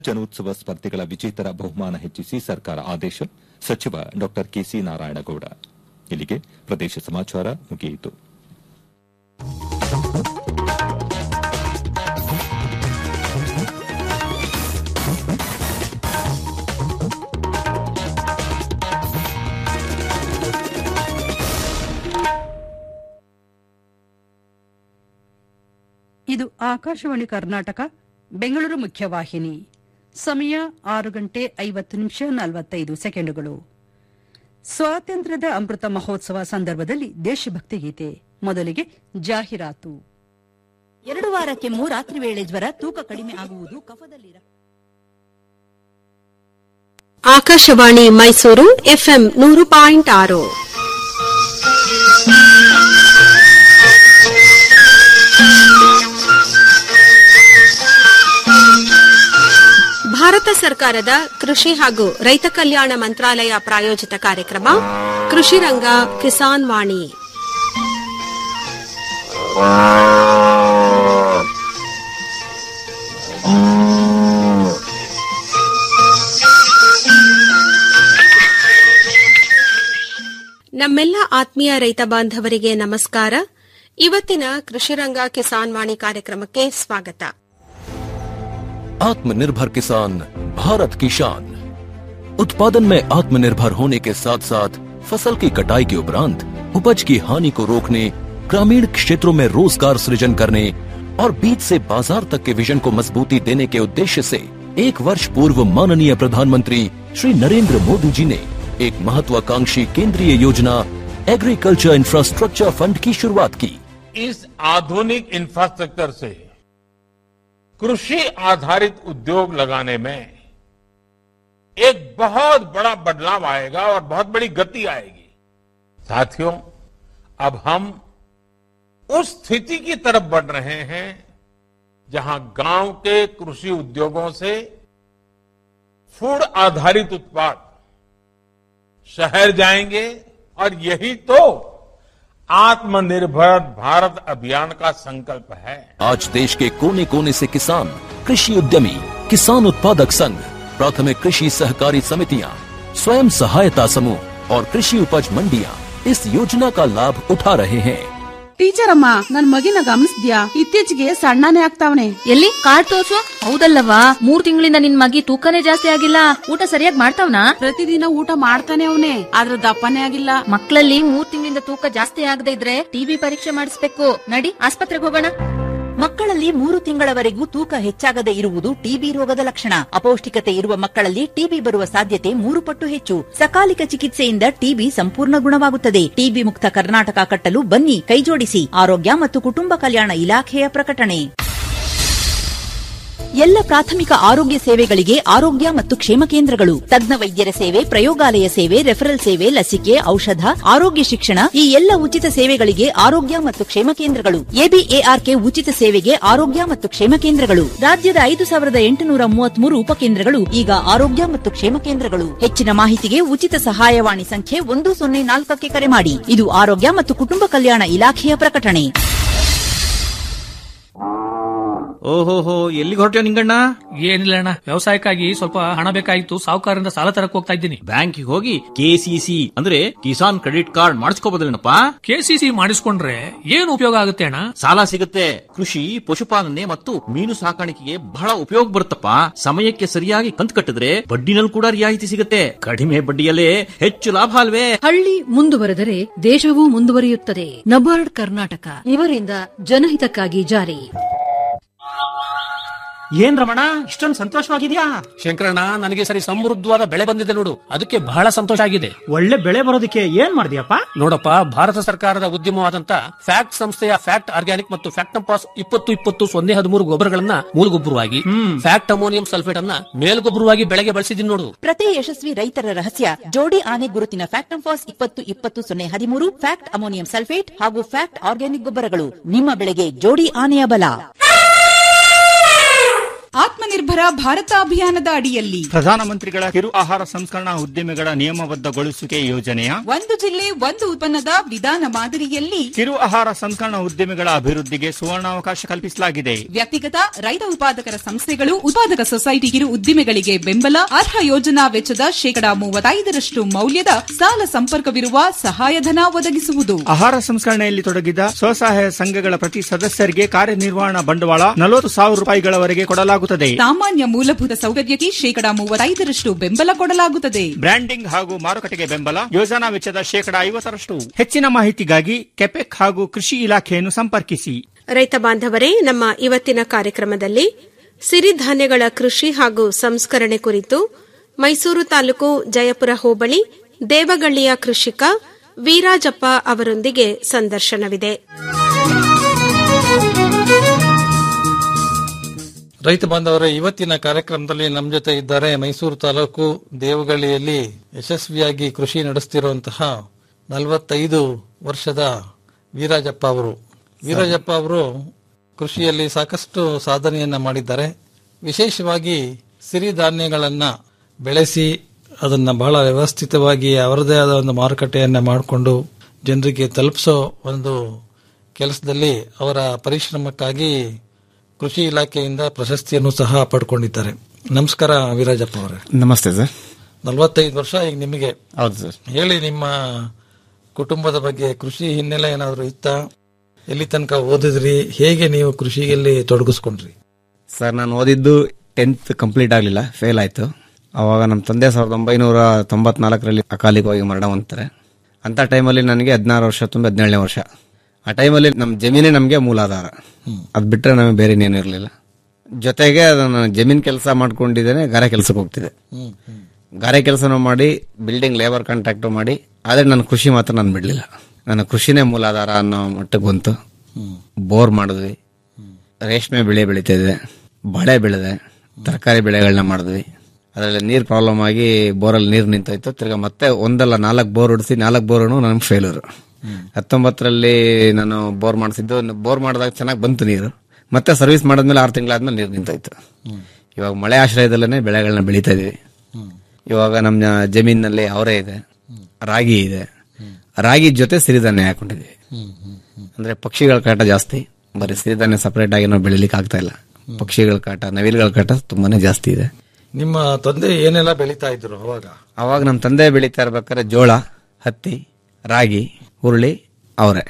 ಜನೋತ್ಸವ ಸ್ಪರ್ಧೆಗಳ ವಿಜೇತರ ಬಹುಮಾನ ಹೆಚ್ಚಿಸಿ ಸರ್ಕಾರ ಆದೇಶ ಸಚಿವ ಡಾ ಕೆಸಿ ನಾರಾಯಣಗೌಡ ಇಲ್ಲಿಗೆ ಪ್ರದೇಶ ಸಮಾಚಾರ ಮುಗಿಯಿತು ಇದು ಆಕಾಶವಾಣಿ ಕರ್ನಾಟಕ ಬೆಂಗಳೂರು ಮುಖ್ಯವಾಹಿನಿ ಸಮಯ ಆರು ಗಂಟೆ ಐವತ್ತು ನಿಮಿಷ ನಲವತ್ತೈದು ಸೆಕೆಂಡುಗಳು ಸ್ವಾತಂತ್ರ್ಯದ ಅಮೃತ ಮಹೋತ್ಸವ ಸಂದರ್ಭದಲ್ಲಿ ದೇಶಭಕ್ತಿ ಗೀತೆ ಮೊದಲಿಗೆ ಜಾಹೀರಾತು ಎರಡು ವಾರ ಕೆಮ್ಮು ರಾತ್ರಿ ವೇಳೆ ಜ್ವರ ತೂಕ ಕಡಿಮೆ ಆಗುವುದು ಕಫದಲ್ಲಿ ರಕ್ತ- ಆಕಾಶವಾಣಿ ಮೈಸೂರು ಎಫ್ಎಂ ನೂರು ಪಾಯಿಂಟ್ ಆರು ಭಾರತ ಸರ್ಕಾರದ ಕೃಷಿ ಹಾಗೂ ರೈತ ಕಲ್ಯಾಣ ಮಂತ್ರಾಲಯ ಪ್ರಾಯೋಜಿತ ಕಾರ್ಯಕ್ರಮ ಕೃಷಿ ರಂಗ ಕಿಸಾನ್ ವಾಣಿ ನಮ್ಮೆಲ್ಲ ಆತ್ಮೀಯ ರೈತ ಬಾಂಧವರಿಗೆ ನಮಸ್ಕಾರ ಇವತ್ತಿನ ಕೃಷಿರಂಗ ಕಿಸಾನ್ ವಾಣಿ ಕಾರ್ಯಕ್ರಮಕ್ಕೆ ಸ್ವಾಗತ आत्मनिर्भर किसान भारत की शान उत्पादन में आत्मनिर्भर होने के साथ साथ फसल की कटाई के उपरांत उपज की हानि को रोकने ग्रामीण क्षेत्रों में रोजगार सृजन करने और बीज से बाजार तक के विजन को मजबूती देने के उद्देश्य से एक वर्ष पूर्व माननीय प्रधानमंत्री श्री नरेंद्र मोदी जी ने एक महत्वाकांक्षी केंद्रीय योजना एग्रीकल्चर इंफ्रास्ट्रक्चर फंड की शुरुआत की इस आधुनिक इंफ्रास्ट्रक्चर से कृषि आधारित उद्योग लगाने में एक बहुत बड़ा बदलाव आएगा और बहुत बड़ी गति आएगी साथियों अब हम उस स्थिति की तरफ बढ़ रहे हैं जहां गांव के कृषि उद्योगों से फूड आधारित उत्पाद शहर जाएंगे और यही तो आत्मनिर्भर भारत अभियान का संकल्प है आज देश के कोने कोने से किसान कृषि उद्यमी किसान उत्पादक संघ प्राथमिक कृषि सहकारी समितियां स्वयं सहायता समूह और कृषि उपज मंडियां इस योजना का लाभ उठा रहे हैं ಟೀಚರ್ ಅಮ್ಮ ನನ್ ಮಗಿನ ಗಮನಿಸ್ದ್ಯಾ ಇತ್ತೀಚೆಗೆ ಸಣ್ಣನೇ ಆಗ್ತಾವನೆ ಎಲ್ಲಿ ಕಾರ್ಡ್ ತೋರ್ಸು ಹೌದಲ್ಲವಾ ಮೂರ್ ತಿಂಗಳಿಂದ ನಿನ್ ಮಗಿ ತೂಕನೇ ಜಾಸ್ತಿ ಆಗಿಲ್ಲ ಊಟ ಸರಿಯಾಗಿ ಮಾಡ್ತಾವ್ನಾ ಪ್ರತಿದಿನ ಊಟ ಮಾಡ್ತಾನೆ ಅವನೇ ಆದ್ರ ದಪ್ಪನೇ ಆಗಿಲ್ಲ ಮಕ್ಕಳಲ್ಲಿ ಮೂರ್ ತಿಂಗಳಿಂದ ತೂಕ ಜಾಸ್ತಿ ಆಗದೆ ಇದ್ರೆ ಟಿಬಿ ಪರೀಕ್ಷೆ ಮಾಡಿಸ್ಬೇಕು ನಡಿ ಆಸ್ಪತ್ರೆಗೆ ಹೋಗೋಣ ಮಕ್ಕಳಲ್ಲಿ ಮೂರು ತಿಂಗಳವರೆಗೂ ತೂಕ ಹೆಚ್ಚಾಗದೆ ಇರುವುದು ಟಿಬಿ ರೋಗದ ಲಕ್ಷಣ ಅಪೌಷ್ಟಿಕತೆ ಇರುವ ಮಕ್ಕಳಲ್ಲಿ ಟಿಬಿ ಬರುವ ಸಾಧ್ಯತೆ ಮೂರು ಪಟ್ಟು ಹೆಚ್ಚು ಸಕಾಲಿಕ ಚಿಕಿತ್ಸೆಯಿಂದ ಟಿಬಿ ಸಂಪೂರ್ಣ ಗುಣವಾಗುತ್ತದೆ ಟಿಬಿ ಮುಕ್ತ ಕರ್ನಾಟಕ ಕಟ್ಟಲು ಬನ್ನಿ ಕೈಜೋಡಿಸಿ ಆರೋಗ್ಯ ಮತ್ತು ಕುಟುಂಬ ಕಲ್ಯಾಣ ಇಲಾಖೆಯ ಪ್ರಕಟಣೆ ಎಲ್ಲ ಪ್ರಾಥಮಿಕ ಆರೋಗ್ಯ ಸೇವೆಗಳಿಗೆ ಆರೋಗ್ಯ ಮತ್ತು ಕ್ಷೇಮ ಕೇಂದ್ರಗಳು ತಜ್ಞ ವೈದ್ಯರ ಸೇವೆ ಪ್ರಯೋಗಾಲಯ ಸೇವೆ ರೆಫರಲ್ ಸೇವೆ ಲಸಿಕೆ ಔಷಧ ಆರೋಗ್ಯ ಶಿಕ್ಷಣ ಈ ಎಲ್ಲ ಉಚಿತ ಸೇವೆಗಳಿಗೆ ಆರೋಗ್ಯ ಮತ್ತು ಕ್ಷೇಮ ಕೇಂದ್ರಗಳು ಎಬಿಎಆರ್ಕೆ ಉಚಿತ ಸೇವೆಗೆ ಆರೋಗ್ಯ ಮತ್ತು ಕ್ಷೇಮ ಕೇಂದ್ರಗಳು ರಾಜ್ಯದ ಐದು ಸಾವಿರದ ಎಂಟುನೂರ ಮೂವತ್ಮೂರು ಉಪಕೇಂದ್ರಗಳು ಈಗ ಆರೋಗ್ಯ ಮತ್ತು ಕ್ಷೇಮ ಕೇಂದ್ರಗಳು ಹೆಚ್ಚಿನ ಮಾಹಿತಿಗೆ ಉಚಿತ ಸಹಾಯವಾಣಿ ಸಂಖ್ಯೆ ಒಂದು ಸೊನ್ನೆ ನಾಲ್ಕಕ್ಕೆ ಕರೆ ಮಾಡಿ ಇದು ಆರೋಗ್ಯ ಮತ್ತು ಕುಟುಂಬ ಕಲ್ಯಾಣ ಇಲಾಖೆಯ ಪ್ರಕಟಣೆ ಓಹೋಹೋ ಎಲ್ಲಿಗೆ ಹೊರಟ್ಯೋ ನಿಂಗಣ್ಣ ಏನಿಲ್ಲ ಅಣ್ಣ ವ್ಯವಸಾಯಕ್ಕಾಗಿ ಸ್ವಲ್ಪ ಹಣ ಬೇಕಾಗಿತ್ತು ಸಾಹುಕಾರರಿಂದ ಸಾಲ ತರಕ್ ಹೋಗ್ತಾ ಇದ್ದೀನಿ ಬ್ಯಾಂಕಿಗೆ ಹೋಗಿ ಕೆಸಿಸಿ ಅಂದ್ರೆ ಕಿಸಾನ್ ಕ್ರೆಡಿಟ್ ಕಾರ್ಡ್ ಮಾಡಿಸ್ಕೋಬೋದಲ್ಲೇನಪ್ಪ ಕೆಸಿಸಿ ಮಾಡಿಸ್ಕೊಂಡ್ರೆ ಏನು ಉಪಯೋಗ ಆಗುತ್ತೆ ಅಣ್ಣ ಸಾಲ ಸಿಗುತ್ತೆ ಕೃಷಿ ಪಶುಪಾಲನೆ ಮತ್ತು ಮೀನು ಸಾಕಾಣಿಕೆಗೆ ಬಹಳ ಉಪಯೋಗ ಬರುತ್ತಪ್ಪ ಸಮಯಕ್ಕೆ ಸರಿಯಾಗಿ ಕಂತು ಕಟ್ಟಿದ್ರೆ ಬಡ್ಡಿನಲ್ಲಿ ಕೂಡ ರಿಯಾಯಿತಿ ಸಿಗುತ್ತೆ ಕಡಿಮೆ ಬಡ್ಡಿಯಲ್ಲೇ ಹೆಚ್ಚು ಲಾಭ ಅಲ್ವೇ ಹಳ್ಳಿ ಮುಂದುವರೆದರೆ ದೇಶವೂ ಮುಂದುವರಿಯುತ್ತದೆ ನಬಾರ್ಡ್ ಕರ್ನಾಟಕ ಇವರಿಂದ ಜನಹಿತಕ್ಕಾಗಿ ಜಾರಿ ಏನ್ ರಮಣ ಇಷ್ಟೊಂದು ಸಂತೋಷವಾಗಿದ್ಯಾ ಶಂಕರಣ್ಣ ನನಗೆ ಸರಿ ಸಮೃದ್ಧವಾದ ಬೆಳೆ ಬಂದಿದೆ ನೋಡು ಅದಕ್ಕೆ ಬಹಳ ಸಂತೋಷ ಆಗಿದೆ ಒಳ್ಳೆ ಬೆಳೆ ಬರೋದಕ್ಕೆ ಏನ್ ಮಾಡಿದ್ಯಪ್ಪ ನೋಡಪ್ಪ ಭಾರತ ಸರ್ಕಾರದ ಉದ್ಯಮವಾದಂತ ಫ್ಯಾಕ್ಟ್ ಸಂಸ್ಥೆಯ ಫ್ಯಾಕ್ಟ್ ಆರ್ಗ್ಯಾನಿಕ್ ಮತ್ತು ಫ್ಯಾಕ್ಟಂಪಾಸ್ ಇಪ್ಪತ್ತು ಇಪ್ಪತ್ತು ಸೊನ್ನೆ ಹದಿಮೂರು ಗೊಬ್ಬರಗಳನ್ನ ಮೂಲಗೊಬ್ಬರವಾಗಿ ಫ್ಯಾಕ್ಟ್ ಅಮೋನಿಯಂ ಸಲ್ಫೇಟ್ ಅನ್ನ ಮೇಲ್ಗೊಬ್ಬರವಾಗಿ ಬೆಳೆಗೆ ಬಳಸಿದೀನಿ ನೋಡು ಪ್ರತಿ ಯಶಸ್ವಿ ರೈತರ ರಹಸ್ಯ ಜೋಡಿ ಆನೆ ಗುರುತಿನ ಫ್ಯಾಕ್ಟಂಫಾಸ್ ಇಪ್ಪತ್ತು ಇಪ್ಪತ್ತು ಸೊನ್ನೆ ಹದಿಮೂರು ಫ್ಯಾಕ್ಟ್ ಅಮೋನಿಯಂ ಸಲ್ಫೇಟ್ ಹಾಗೂ ಫ್ಯಾಕ್ಟ್ ಆರ್ಗ್ಯಾನಿಕ್ ಗೊಬ್ಬರಗಳು ನಿಮ್ಮ ಬೆಳೆಗೆ ಜೋಡಿ ಆನೆಯ ಬಲ ಆತ್ಮನಿರ್ಭರ ಭಾರತ ಅಭಿಯಾನದ ಅಡಿಯಲ್ಲಿ ಪ್ರಧಾನಮಂತ್ರಿಗಳ ಕಿರು ಆಹಾರ ಸಂಸ್ಕರಣಾ ಉದ್ಯಮಿಗಳ ನಿಯಮಬದ್ಧಗೊಳಿಸುವಿಕೆ ಯೋಜನೆಯ ಒಂದು ಜಿಲ್ಲೆ ಒಂದು ಉತ್ಪನ್ನದ ವಿಧಾನ ಮಾದರಿಯಲ್ಲಿ ಕಿರು ಆಹಾರ ಸಂಸ್ಕರಣಾ ಉದ್ಯಮಿಗಳ ಅಭಿವೃದ್ಧಿಗೆ ಸುವರ್ಣಾವಕಾಶ ಕಲ್ಪಿಸಲಾಗಿದೆ ವ್ಯಕ್ತಿಗತ ರೈತ ಉತ್ಪಾದಕರ ಸಂಸ್ಥೆಗಳು ಉತ್ಪಾದಕ ಸೊಸೈಟಿ ಕಿರು ಉದ್ದಿಮೆಗಳಿಗೆ ಬೆಂಬಲ ಅರ್ಹ ಯೋಜನಾ ವೆಚ್ಚದ ಶೇಕಡಾ ಮೂವತ್ತೈದರಷ್ಟು ಮೌಲ್ಯದ ಸಾಲ ಸಂಪರ್ಕವಿರುವ ಸಹಾಯಧನ ಒದಗಿಸುವುದು ಆಹಾರ ಸಂಸ್ಕರಣೆಯಲ್ಲಿ ತೊಡಗಿದ ಸ್ವಸಹಾಯ ಸಂಘಗಳ ಪ್ರತಿ ಸದಸ್ಯರಿಗೆ ಕಾರ್ಯನಿರ್ವಹಣಾ ಬಂಡವಾಳ ನಲವತ್ತು ಸಾವಿರ ರೂಪಾಯಿಗಳವರೆಗೆ ಕೊಡಲಾಗುತ್ತದೆ ಸಾಮಾನ್ಯ ಮೂಲಭೂತ ಸೌಕರ್ಯಕ್ಕೆ ಶೇಕಡಾ ಮೂವತ್ತೈದರಷ್ಟು ಬೆಂಬಲ ಕೊಡಲಾಗುತ್ತದೆ ಬ್ರ್ಯಾಂಡಿಂಗ್ ಹಾಗೂ ಮಾರುಕಟ್ಟೆಗೆ ಬೆಂಬಲ ಯೋಜನಾ ವೆಚ್ಚದ ಶೇಕಡಾ ಐವತ್ತರಷ್ಟು ಹೆಚ್ಚಿನ ಮಾಹಿತಿಗಾಗಿ ಕೆಪೆಕ್ ಹಾಗೂ ಕೃಷಿ ಇಲಾಖೆಯನ್ನು ಸಂಪರ್ಕಿಸಿ ರೈತ ಬಾಂಧವರೇ ನಮ್ಮ ಇವತ್ತಿನ ಕಾರ್ಯಕ್ರಮದಲ್ಲಿ ಸಿರಿಧಾನ್ಯಗಳ ಕೃಷಿ ಹಾಗೂ ಸಂಸ್ಕರಣೆ ಕುರಿತು ಮೈಸೂರು ತಾಲೂಕು ಜಯಪುರ ಹೋಬಳಿ ದೇವಗಳ್ಳಿಯ ಕೃಷಿಕ ವೀರಾಜಪ್ಪ ಅವರೊಂದಿಗೆ ಸಂದರ್ಶನವಿದೆ ರೈತ ಬಾಂಧವರ ಇವತ್ತಿನ ಕಾರ್ಯಕ್ರಮದಲ್ಲಿ ನಮ್ಮ ಜೊತೆ ಇದ್ದಾರೆ ಮೈಸೂರು ತಾಲೂಕು ದೇವಗಳ್ಳಿಯಲ್ಲಿ ಯಶಸ್ವಿಯಾಗಿ ಕೃಷಿ ನಡೆಸುತ್ತಿರುವಂತಹ ನಲವತ್ತೈದು ವರ್ಷದ ವೀರಾಜಪ್ಪ ಅವರು ವೀರಾಜಪ್ಪ ಅವರು ಕೃಷಿಯಲ್ಲಿ ಸಾಕಷ್ಟು ಸಾಧನೆಯನ್ನ ಮಾಡಿದ್ದಾರೆ ವಿಶೇಷವಾಗಿ ಸಿರಿಧಾನ್ಯಗಳನ್ನ ಬೆಳೆಸಿ ಅದನ್ನ ಬಹಳ ವ್ಯವಸ್ಥಿತವಾಗಿ ಅವರದೇ ಆದ ಒಂದು ಮಾರುಕಟ್ಟೆಯನ್ನ ಮಾಡಿಕೊಂಡು ಜನರಿಗೆ ತಲುಪಿಸೋ ಒಂದು ಕೆಲಸದಲ್ಲಿ ಅವರ ಪರಿಶ್ರಮಕ್ಕಾಗಿ ಕೃಷಿ ಇಲಾಖೆಯಿಂದ ಪ್ರಶಸ್ತಿಯನ್ನು ಸಹ ಪಡ್ಕೊಂಡಿದ್ದಾರೆ ನಮಸ್ಕಾರ ವೀರಾಜಪ್ಪ ಅವರೇ ನಮಸ್ತೆ ಸರ್ ನಲವತ್ತೈದು ವರ್ಷ ಈಗ ನಿಮಗೆ ಹೌದು ಸರ್ ಹೇಳಿ ನಿಮ್ಮ ಕುಟುಂಬದ ಬಗ್ಗೆ ಕೃಷಿ ಹಿನ್ನೆಲೆ ಏನಾದರೂ ಇತ್ತ ಎಲ್ಲಿ ತನಕ ಓದಿದ್ರಿ ಹೇಗೆ ನೀವು ಕೃಷಿಯಲ್ಲಿ ತೊಡಗಿಸ್ಕೊಂಡ್ರಿ ಸರ್ ನಾನು ಓದಿದ್ದು ಟೆಂತ್ ಕಂಪ್ಲೀಟ್ ಆಗಲಿಲ್ಲ ಫೇಲ್ ಆಯಿತು ಅವಾಗ ನಮ್ಮ ತಂದೆ ಸಾವಿರದ ಒಂಬೈನೂರ ತೊಂಬತ್ನಾಲ್ಕರಲ್ಲಿ ಅಕಾಲಿಕವಾಗಿ ಮರಣ ಹೊಂದ್ತಾರೆ ಅಂಥ ಟೈಮಲ್ಲಿ ನನಗೆ ಹದಿನಾರು ವರ್ಷ ತುಂಬ ಹದಿನೇಳನೇ ವರ್ಷ ಆ ಟೈಮಲ್ಲಿ ನಮ್ಮ ಜಮೀನೇ ನಮಗೆ ಮೂಲಾಧಾರ ಅದು ಬಿಟ್ಟರೆ ನಮಗೆ ಬೇರೆ ಇನ್ನೇನು ಇರಲಿಲ್ಲ ಜೊತೆಗೆ ಅದನ್ನು ಜಮೀನ್ ಕೆಲಸ ಮಾಡ್ಕೊಂಡಿದ್ದೇನೆ ಗಾರೆ ಕೆಲಸಕ್ಕೆ ಹೋಗ್ತಿದ್ದೆ ಗಾರೆ ಕೆಲಸನೂ ಮಾಡಿ ಬಿಲ್ಡಿಂಗ್ ಲೇಬರ್ ಕಾಂಟ್ರಾಕ್ಟ್ ಮಾಡಿ ಆದರೆ ನನ್ನ ಕೃಷಿ ಮಾತ್ರ ನಾನು ಬಿಡಲಿಲ್ಲ ನನ್ನ ಕೃಷಿನೇ ಮೂಲಾಧಾರ ಅನ್ನೋ ಮಟ್ಟಕ್ಕೆ ಬಂತು ಬೋರ್ ಮಾಡಿದ್ವಿ ರೇಷ್ಮೆ ಬೆಳೆ ಬೆಳೀತಿದ್ದೆ ಬಾಳೆ ಬೆಳೆದೆ ತರಕಾರಿ ಬೆಳೆಗಳನ್ನ ಮಾಡಿದ್ವಿ ಅದರಲ್ಲಿ ನೀರು ಪ್ರಾಬ್ಲಮ್ ಆಗಿ ಬೋರಲ್ಲಿ ನೀರು ನಿಂತೋಯ್ತು ತಿರ್ಗಾ ಮತ್ತೆ ಒಂದಲ್ಲ ನಾಲ್ಕು ಬೋರ್ ಹೊಡಿಸಿ ನಾಲ್ಕು ಬೋರ್ನು ನನಗೆ ಫೇಲೂರು ಹತ್ತೊಂಬತ್ತರಲ್ಲಿ ನಾನು ಬೋರ್ ಮಾಡಿಸಿದ್ದು ಬೋರ್ ಮಾಡಿದಾಗ ಚೆನ್ನಾಗಿ ಬಂತು ನೀರು ಮತ್ತೆ ಸರ್ವಿಸ್ ಮಾಡಿದ್ಮೇಲೆ ಆರು ತಿಂಗಳಾದ್ಮೇಲೆ ನೀರು ನಿಂತೋಯ್ತು ಇವಾಗ ಮಳೆ ಆಶ್ರಯದಲ್ಲೇ ಬೆಳೆಗಳನ್ನ ಬೆಳೀತಾ ಇದೀವಿ ಇವಾಗ ನಮ್ಮ ಜಮೀನಿನಲ್ಲಿ ಅವರೇ ಇದೆ ರಾಗಿ ಇದೆ ರಾಗಿ ಜೊತೆ ಸಿರಿಧಾನ್ಯ ಹಾಕೊಂಡಿದ್ವಿ ಅಂದ್ರೆ ಪಕ್ಷಿಗಳ ಕಾಟ ಜಾಸ್ತಿ ಬರೀ ಸಿರಿಧಾನ್ಯ ಸಪರೇಟ್ ಆಗಿ ನಾವು ಬೆಳಿಲಿಕ್ಕೆ ಆಗ್ತಾ ಇಲ್ಲ ಪಕ್ಷಿಗಳ ಕಾಟ ನವಿಲುಗಳ ಕಾಟ ತುಂಬಾನೇ ಜಾಸ್ತಿ ಇದೆ ನಿಮ್ಮ ತಂದೆ ಏನೆಲ್ಲ ಬೆಳೀತಾ ಇದ್ರು ಅವಾಗ ಅವಾಗ ನಮ್ಮ ತಂದೆ ಬೆಳೀತಾ ಇರ್ಬೇಕಾದ್ರೆ ಜೋಳ ಹತ್ತಿ ರಾಗಿ ಹುರುಳಿ ಅವರೆ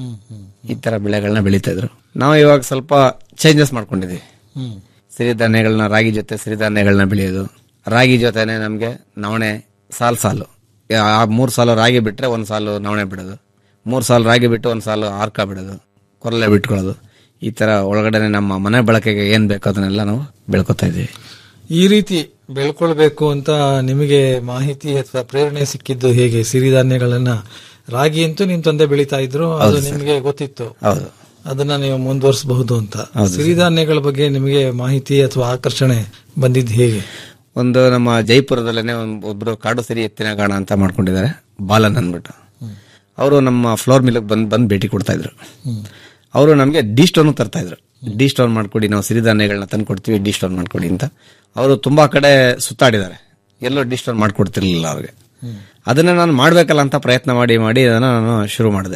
ಈ ತರ ಬೆಳೆಗಳನ್ನ ಬೆಳೀತಾ ಇದ್ರು ನಾವು ಇವಾಗ ಸ್ವಲ್ಪ ಚೇಂಜಸ್ ಮಾಡ್ಕೊಂಡಿದ್ವಿ ಸಿರಿಧಾನ್ಯಗಳನ್ನ ರಾಗಿ ಜೊತೆ ಸಿರಿಧಾನ್ಯಗಳನ್ನ ಬೆಳೆಯೋದು ರಾಗಿ ಜೊತೆನೆ ನಮಗೆ ನವಣೆ ಸಾಲು ಸಾಲು ಆ ಮೂರು ಸಾಲು ರಾಗಿ ಬಿಟ್ರೆ ಒಂದು ಸಾಲು ನವಣೆ ಬಿಡೋದು ಮೂರು ಸಾಲು ರಾಗಿ ಬಿಟ್ಟು ಒಂದು ಸಾಲು ಆರ್ಕ ಬಿಡೋದು ಕೊರಲೆ ಬಿಟ್ಕೊಳ್ಳೋದು ಈ ತರ ಒಳಗಡೆ ನಮ್ಮ ಮನೆ ಬಳಕೆಗೆ ಏನ್ ಬೇಕೋ ಅದನ್ನೆಲ್ಲ ನಾವು ಬೆಳ್ಕೊತಾ ಇದ್ದೀವಿ ಈ ರೀತಿ ಬೆಳ್ಕೊಳ್ಬೇಕು ಅಂತ ನಿಮಗೆ ಮಾಹಿತಿ ಅಥವಾ ಪ್ರೇರಣೆ ಸಿಕ್ಕಿದ್ದು ಹೇಗೆ ಸಿರಿಧಾನ್ಯಗಳನ್ನ ರಾಗಿ ಅಂತೂ ನಿಮ್ ತಂದೆ ಬೆಳೀತಾ ಇದ್ರು ಅದು ಹೌದು ಸರ್. ನಿಮಗೆ ಗೊತ್ತಿತ್ತು ಹೌದು ಅದನ್ನ ನೀವು ಮುಂದುವರಿಸಬಹುದು ಅಂತ ಹೌದು ಸರ್. ಸಿರಿಧಾನ್ಯಗಳ ಬಗ್ಗೆ ನಿಮಗೆ ಮಾಹಿತಿ ಅಥವಾ ಆಕರ್ಷಣೆ ಬಂದಿದ್ದು ಹೇಗೆ ಒಂದು ನಮ್ಮ ಜೈಪುರದಲ್ಲೇನೆ ಒಂದ್- ಒಬ್ರು ಕಾಡು ಸಿರಿ ಎತ್ತಿನ ಗಾಣ ಅಂತ ಮಾಡ್ಕೊಂಡಿದ್ದಾರೆ ಬಾಲನ್ ಅಂದ್ಬಿಟ್ಟು ಅವರು ನಮ್ಮ ಫ್ಲೋರ್ ಮಿಲ್ಗೆ ಬಂದ್ ಬಂದ್ ಭೇಟಿ ಕೊಡ್ತಾ ಇದ್ರು ಅವರು ನಮಗೆ ಡಿ ಸ್ಟೋನ್ ತರ್ತಾ ಇದ್ರು ಡಿ ಸ್ಟೋನ್ ಮಾಡ್ಕೊಡಿ ನಾವು ಸಿರಿಧಾನ್ಯಗಳನ್ನ ತಂದು ಕೊಡ್ತೀವಿ ಡಿ ಸ್ಟೋನ್ ಮಾಡ್ಕೊಡಿ ಅಂತ ಅವರು ತುಂಬಾ ಕಡೆ ಸುತ್ತಾಡಿದ್ದಾರೆ ಎಲ್ಲೋ ಡಿ ಸ್ಟೋನ್ ಮಾಡ್ಕೊಡ್ತಿರ್ಲಿಲ್ಲ ಅವ್ರಿಗೆ ಅದನ್ನ ನಾನು ಮಾಡ್ಬೇಕಲ್ಲ ಅಂತ ಪ್ರಯತ್ನ ಮಾಡಿ ಮಾಡಿ ಅದನ್ನ ನಾನು ಶುರು ಮಾಡಿದೆ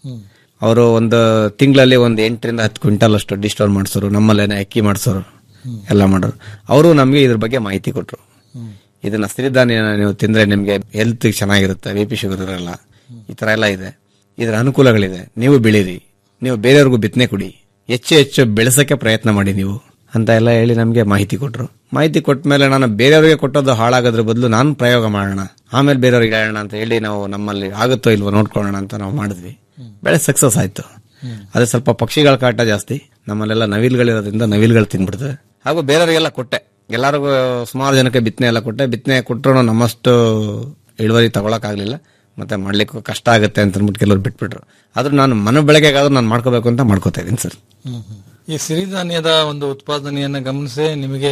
ಅವರು ಒಂದು ತಿಂಗಳಲ್ಲಿ ಒಂದು ಎಂಟರಿಂದ ಹತ್ತು ಕ್ವಿಂಟಲ್ ಅಷ್ಟು ಡಿ ಸ್ಟೋನ್ ಮಾಡಿಸೋರು ನಮ್ಮಲ್ಲೇನೆ ಅಕ್ಕಿ ಮಾಡಿಸೋರು ಎಲ್ಲ ಮಾಡೋರು ಅವರು ನಮಗೆ ಇದ್ರ ಬಗ್ಗೆ ಮಾಹಿತಿ ಕೊಟ್ರು ಇದನ್ನ ಸಿರಿಧಾನ್ಯ ನೀವು ತಿಂದ್ರೆ ನಿಮಗೆ ಹೆಲ್ತ್ ಚೆನ್ನಾಗಿರುತ್ತೆ ಬಿ ಪಿ ಶುಗರ್ ಇರಲ್ಲ ಈ ತರ ಎಲ್ಲ ಇದೆ ಇದರ ಅನುಕೂಲಗಳಿದೆ ನೀವು ಬೆಳೀರಿ ನೀವು ಬೇರೆಯವ್ರಿಗೂ ಬಿತ್ತನೆ ಕೊಡಿ ಹೆಚ್ಚು ಹೆಚ್ಚು ಬೆಳೆಸಕ್ಕೆ ಪ್ರಯತ್ನ ಮಾಡಿ ನೀವು ಅಂತ ಎಲ್ಲ ಹೇಳಿ ನಮಗೆ ಮಾಹಿತಿ ಕೊಟ್ರು ಮಾಹಿತಿ ಕೊಟ್ಟ ಮೇಲೆ ನಾನು ಬೇರೆಯವರಿಗೆ ಕೊಟ್ಟದ್ದು ಹಾಳಾಗೋದ್ರ ಬದಲು ನಾನು ಪ್ರಯೋಗ ಮಾಡೋಣ ಆಮೇಲೆ ಬೇರೆಯವ್ರಿಗೆ ಹೇಳೋಣ ಅಂತ ಹೇಳಿ ನಾವು ನಮ್ಮಲ್ಲಿ ಆಗುತ್ತೋ ಇಲ್ವೋ ನೋಡ್ಕೊಳ್ಳೋಣ ಅಂತ ನಾವು ಮಾಡಿದ್ವಿ ಬೆಳೆ ಸಕ್ಸಸ್ ಆಯ್ತು ಅದೇ ಸ್ವಲ್ಪ ಪಕ್ಷಿಗಳ ಕಾಟ ಜಾಸ್ತಿ ನಮ್ಮಲ್ಲೆಲ್ಲ ನವಿಲ್ಗಳಿರೋದ್ರಿಂದ ನವಿಲ್ಗಳು ತಿನ್ಬಿಡ್ತವೆ ಹಾಗೂ ಬೇರೆಯವರಿಗೆಲ್ಲ ಕೊಟ್ಟೆ ಎಲ್ಲರಿಗೂ ಸುಮಾರು ಜನಕ್ಕೆ ಬಿತ್ತನೆ ಎಲ್ಲ ಕೊಟ್ಟೆ ಬಿತ್ತನೆ ಕೊಟ್ಟರು ನಮ್ಮಷ್ಟು ಇಳುವರಿ ತಗೊಳಕ್ಕಾಗ್ಲಿಲ್ಲ ಮತ್ತೆ ಮಾಡ್ಲಿಕ್ಕೂ ಕಷ್ಟ ಆಗುತ್ತೆ ಅಂತ ಅಂದ್ಬಿಟ್ಟು ಕೆಲವರು ಬಿಟ್ಬಿಟ್ರು ಆದ್ರೂ ನಾನು ಮನ ಬೆಳಗ್ಗೆಗಾದ್ರೂ ನಾನು ಮಾಡ್ಕೋಬೇಕು ಅಂತ ಮಾಡ್ಕೋತಾ ಇದ್ದೀನಿ ಸರ್ ಈ ಸಿರಿಧಾನ್ಯದ ಒಂದು ಉತ್ಪಾದನೆಯನ್ನ ಗಮನಿಸಿ ನಿಮಗೆ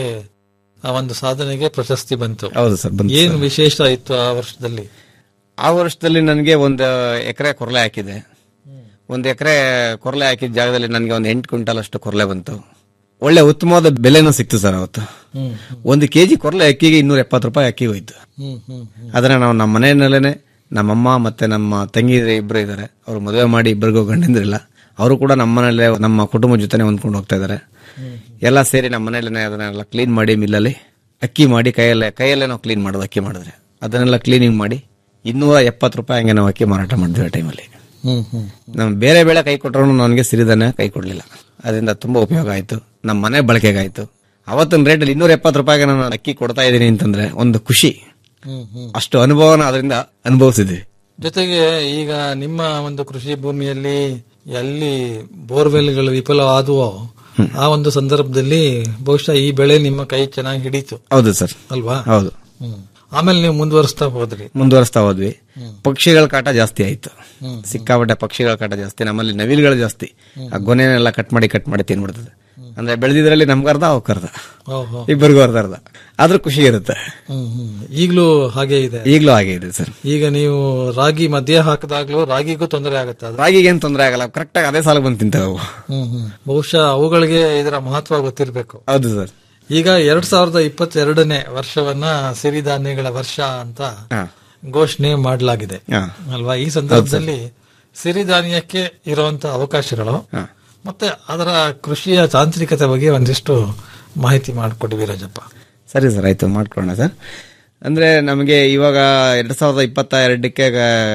ಆ ಒಂದು ಸಾಧನೆಗೆ ಪ್ರಶಸ್ತಿ ಬಂತು ಹೌದು ಸರ್ ಬಂತು ಏನು ಸರ್. ವಿಶೇಷ ಇತ್ತು ಆ ವರ್ಷದಲ್ಲಿ ಆ ವರ್ಷದಲ್ಲಿ ನನಗೆ ಒಂದು ಎಕರೆ ಕೊರಲೆ ಹಾಕಿದೆ ಒಂದು ಎಕರೆ ಕೊರಲೆ ಹಾಕಿದ ಜಾಗದಲ್ಲಿ ನನಗೆ ಒಂದು ಎಂಟು ಕ್ವಿಂಟಲ್ ಅಷ್ಟು ಕೊರಲೆ ಬಂತು ಒಳ್ಳೆ ಉತ್ತಮವಾದ ಬೆಲೆನೂ ಸಿಕ್ತು ಸರ್ ಅವತ್ತು ಹ್ಮ್ ಒಂದು ಕೆಜಿ ಕೊರಲೆ ಅಕ್ಕಿಗೆ ಇನ್ನೂರ ಎಪ್ಪತ್ತು ರೂಪಾಯಿ ಅಕ್ಕಿ ಹೋಯ್ತು ಹ್ಮ್ ಹ್ಮ್ ಅದನ್ನ ನಾವು ನಮ್ಮ ಮನೆಯಲ್ಲೇನೆ ನಮ್ಮಮ್ಮ ಮತ್ತೆ ನಮ್ಮ ತಂಗಿ ಇಬ್ರು ಇದ್ದಾರೆ ಅವ್ರು ಮದುವೆ ಮಾಡಿ ಇಬ್ಬರಿಗೂ ಗಂಡಂದ್ರಿಲ್ಲ ಅವರು ಕೂಡ ನಮ್ಮ ಮನೇಲೆ ನಮ್ಮ ಕುಟುಂಬ ಜೊತೆನೆ ಹೊಂದ್ಕೊಂಡು ಹೋಗ್ತಾ ಇದ್ದಾರೆ ಎಲ್ಲ ಸೇರಿ ನಮ್ಮ ಮನೇಲೆ ಅದನ್ನೆಲ್ಲ ಕ್ಲೀನ್ ಮಾಡಿ ಮಿಲ್ಲಲ್ಲಿ ಅಕ್ಕಿ ಮಾಡಿ ಕೈಯಲ್ಲೇ ಕೈಯಲ್ಲೇ ನಾವು ಕ್ಲೀನ್ ಮಾಡೋದು ಅಕ್ಕಿ ಮಾಡಿದ್ರೆ ಅದನ್ನೆಲ್ಲ ಕ್ಲೀನಿಂಗ್ ಮಾಡಿ ಇನ್ನೂರ ಎಪ್ಪತ್ತು ರೂಪಾಯಿ ಹಂಗೆ ನಾವು ಅಕ್ಕಿ ಮಾರಾಟ ಮಾಡಿದ್ವಿ ಆ ಟೈಮಲ್ಲಿ ಹ್ಮ್ ಹ್ಮ್ ನಮ್ಮ ಬೇರೆ ಬೆಳೆ ಕೈ ಕೊಟ್ಟರು ನನಗೆ ಸಿರಿಧಾನ್ಯ ಕೈ ಕೊಡ್ಲಿಲ್ಲ ಅದರಿಂದ ತುಂಬಾ ಉಪಯೋಗ ಆಯ್ತು ನಮ್ಮ ಮನೆ ಬಳಕೆಗಾಯ್ತು ಅವತ್ತಿನ ರೇಟಲ್ಲಿ ಇನ್ನೂರ ಎಪ್ಪತ್ತು ರೂಪಾಯಿಗೆ ನಾನು ಅಕ್ಕಿ ಕೊಡ್ತಾ ಇದ್ದೀನಿ ಅಂತಂದ್ರೆ ಒಂದು ಖುಷಿ ಹ್ಮ್ ಹ್ಮ್ ಅಷ್ಟು ಅನುಭವನ ಅದರಿಂದ ಅನುಭವಿಸಿದ್ವಿ ಜೊತೆಗೆ ಈಗ ನಿಮ್ಮ ಒಂದು ಕೃಷಿ ಭೂಮಿಯಲ್ಲಿ ಎಲ್ಲಿ ಬೋರ್ವೆಲ್ಗಳು ವಿಫಲವಾದುವೋ ಆ ಒಂದು ಸಂದರ್ಭದಲ್ಲಿ ಬಹುಶಃ ಈ ಬೆಳೆ ನಿಮ್ಮ ಕೈ ಚೆನ್ನಾಗಿ ಹಿಡಿತು ಹೌದು ಸರ್ ಅಲ್ವಾ ಹೌದು ಹ್ಮ್ ಆಮೇಲೆ ನೀವು ಮುಂದುವರಿಸ್ತಾ ಹೋದ್ರಿ ಮುಂದುವರಿಸ್ತಾ ಹೋದ್ವಿ ಪಕ್ಷಿಗಳ ಕಾಟ ಜಾಸ್ತಿ ಆಯ್ತು ಹ್ಮ್. ಸಿಕ್ಕಾಪಟ್ಟೆ ಪಕ್ಷಿಗಳ ಕಾಟ ಜಾಸ್ತಿ ನಮ್ಮಲ್ಲಿ ನವಿಲುಗಳು ಜಾಸ್ತಿ ಆ ಗೊನೆನೆಲ್ಲ ಕಟ್ ಮಾಡಿ ಕಟ್ ಮಾಡಿ ತಿನ್ಬಿಡ್ತದೆ ಅಂದ್ರೆ ಬೆಳೆದಿದ್ರಲ್ಲಿ ನಮ್ಗೆ ಅರ್ಧ ಅವಕ್ಕೆ ಅರ್ಧ ಓಹೋ ಇಬ್ಬರಿಗೂ ಅರ್ಧ ಅರ್ಧ ಆದ್ರೂ ಖುಷಿ ಇರುತ್ತೆ ಹ್ಮ್ ಹ್ಮ್ ಈಗಲೂ ಹಾಗೆ ಇದೆ ಈಗಲೂ ಹಾಗೆ ಇದೆ ಸರ್ ಈಗ ನೀವು ರಾಗಿ ಮಧ್ಯೆ ಹಾಕಿದಾಗ್ಲೂ ರಾಗಿಗೂ ತೊಂದರೆ ಆಗುತ್ತೆ ಅದು ರಾಗಿಗೆ ಏನ್ ತೊಂದರೆ ಆಗಲ್ಲ ಕರೆಕ್ಟ್ ಆಗಿ ಅದೇ ಸಾಲ ಬಂದು ತಿಂತವೆ ಅವು ಹ್ಮ್ ಹ್ಮ್ ಬಹುಶಃ ಅವುಗಳಿಗೆ ಇದರ ಮಹತ್ವ ಗೊತ್ತಿರಬೇಕು ಹೌದು ಸರ್ ಈಗ ಎರಡ್ ಸಾವಿರದ ಇಪ್ಪತ್ತೆರಡನೇ ವರ್ಷವನ್ನ ಸಿರಿಧಾನ್ಯಗಳ ವರ್ಷ ಅಂತ ಹಾ. ಘೋಷಣೆ ಮಾಡಲಾಗಿದೆ ಹಾ. ಅಲ್ವಾ ಈ ಸಂದರ್ಭದಲ್ಲಿ ಸಿರಿಧಾನ್ಯಕ್ಕೆ ಇರುವಂತ ಅವಕಾಶಗಳು ಹಾ. ಮತ್ತೆ ಅದರ ಕೃಷಿಯ ತಾಂತ್ರಿಕತೆ ಬಗ್ಗೆ ಒಂದಿಷ್ಟು ಮಾಹಿತಿ ಮಾಡಿಕೊಡಿ ರಾಜಪ್ಪ ಸರಿ ಸರ್ ಆಯ್ತು ಮಾಡ್ಕೊಳ್ಳೋಣ ಸರ್ ಅಂದ್ರೆ ನಮಗೆ ಇವಾಗ ಎರಡ್ ಸಾವಿರದ ಇಪ್ಪತ್ತ ಎರಡಕ್ಕೆ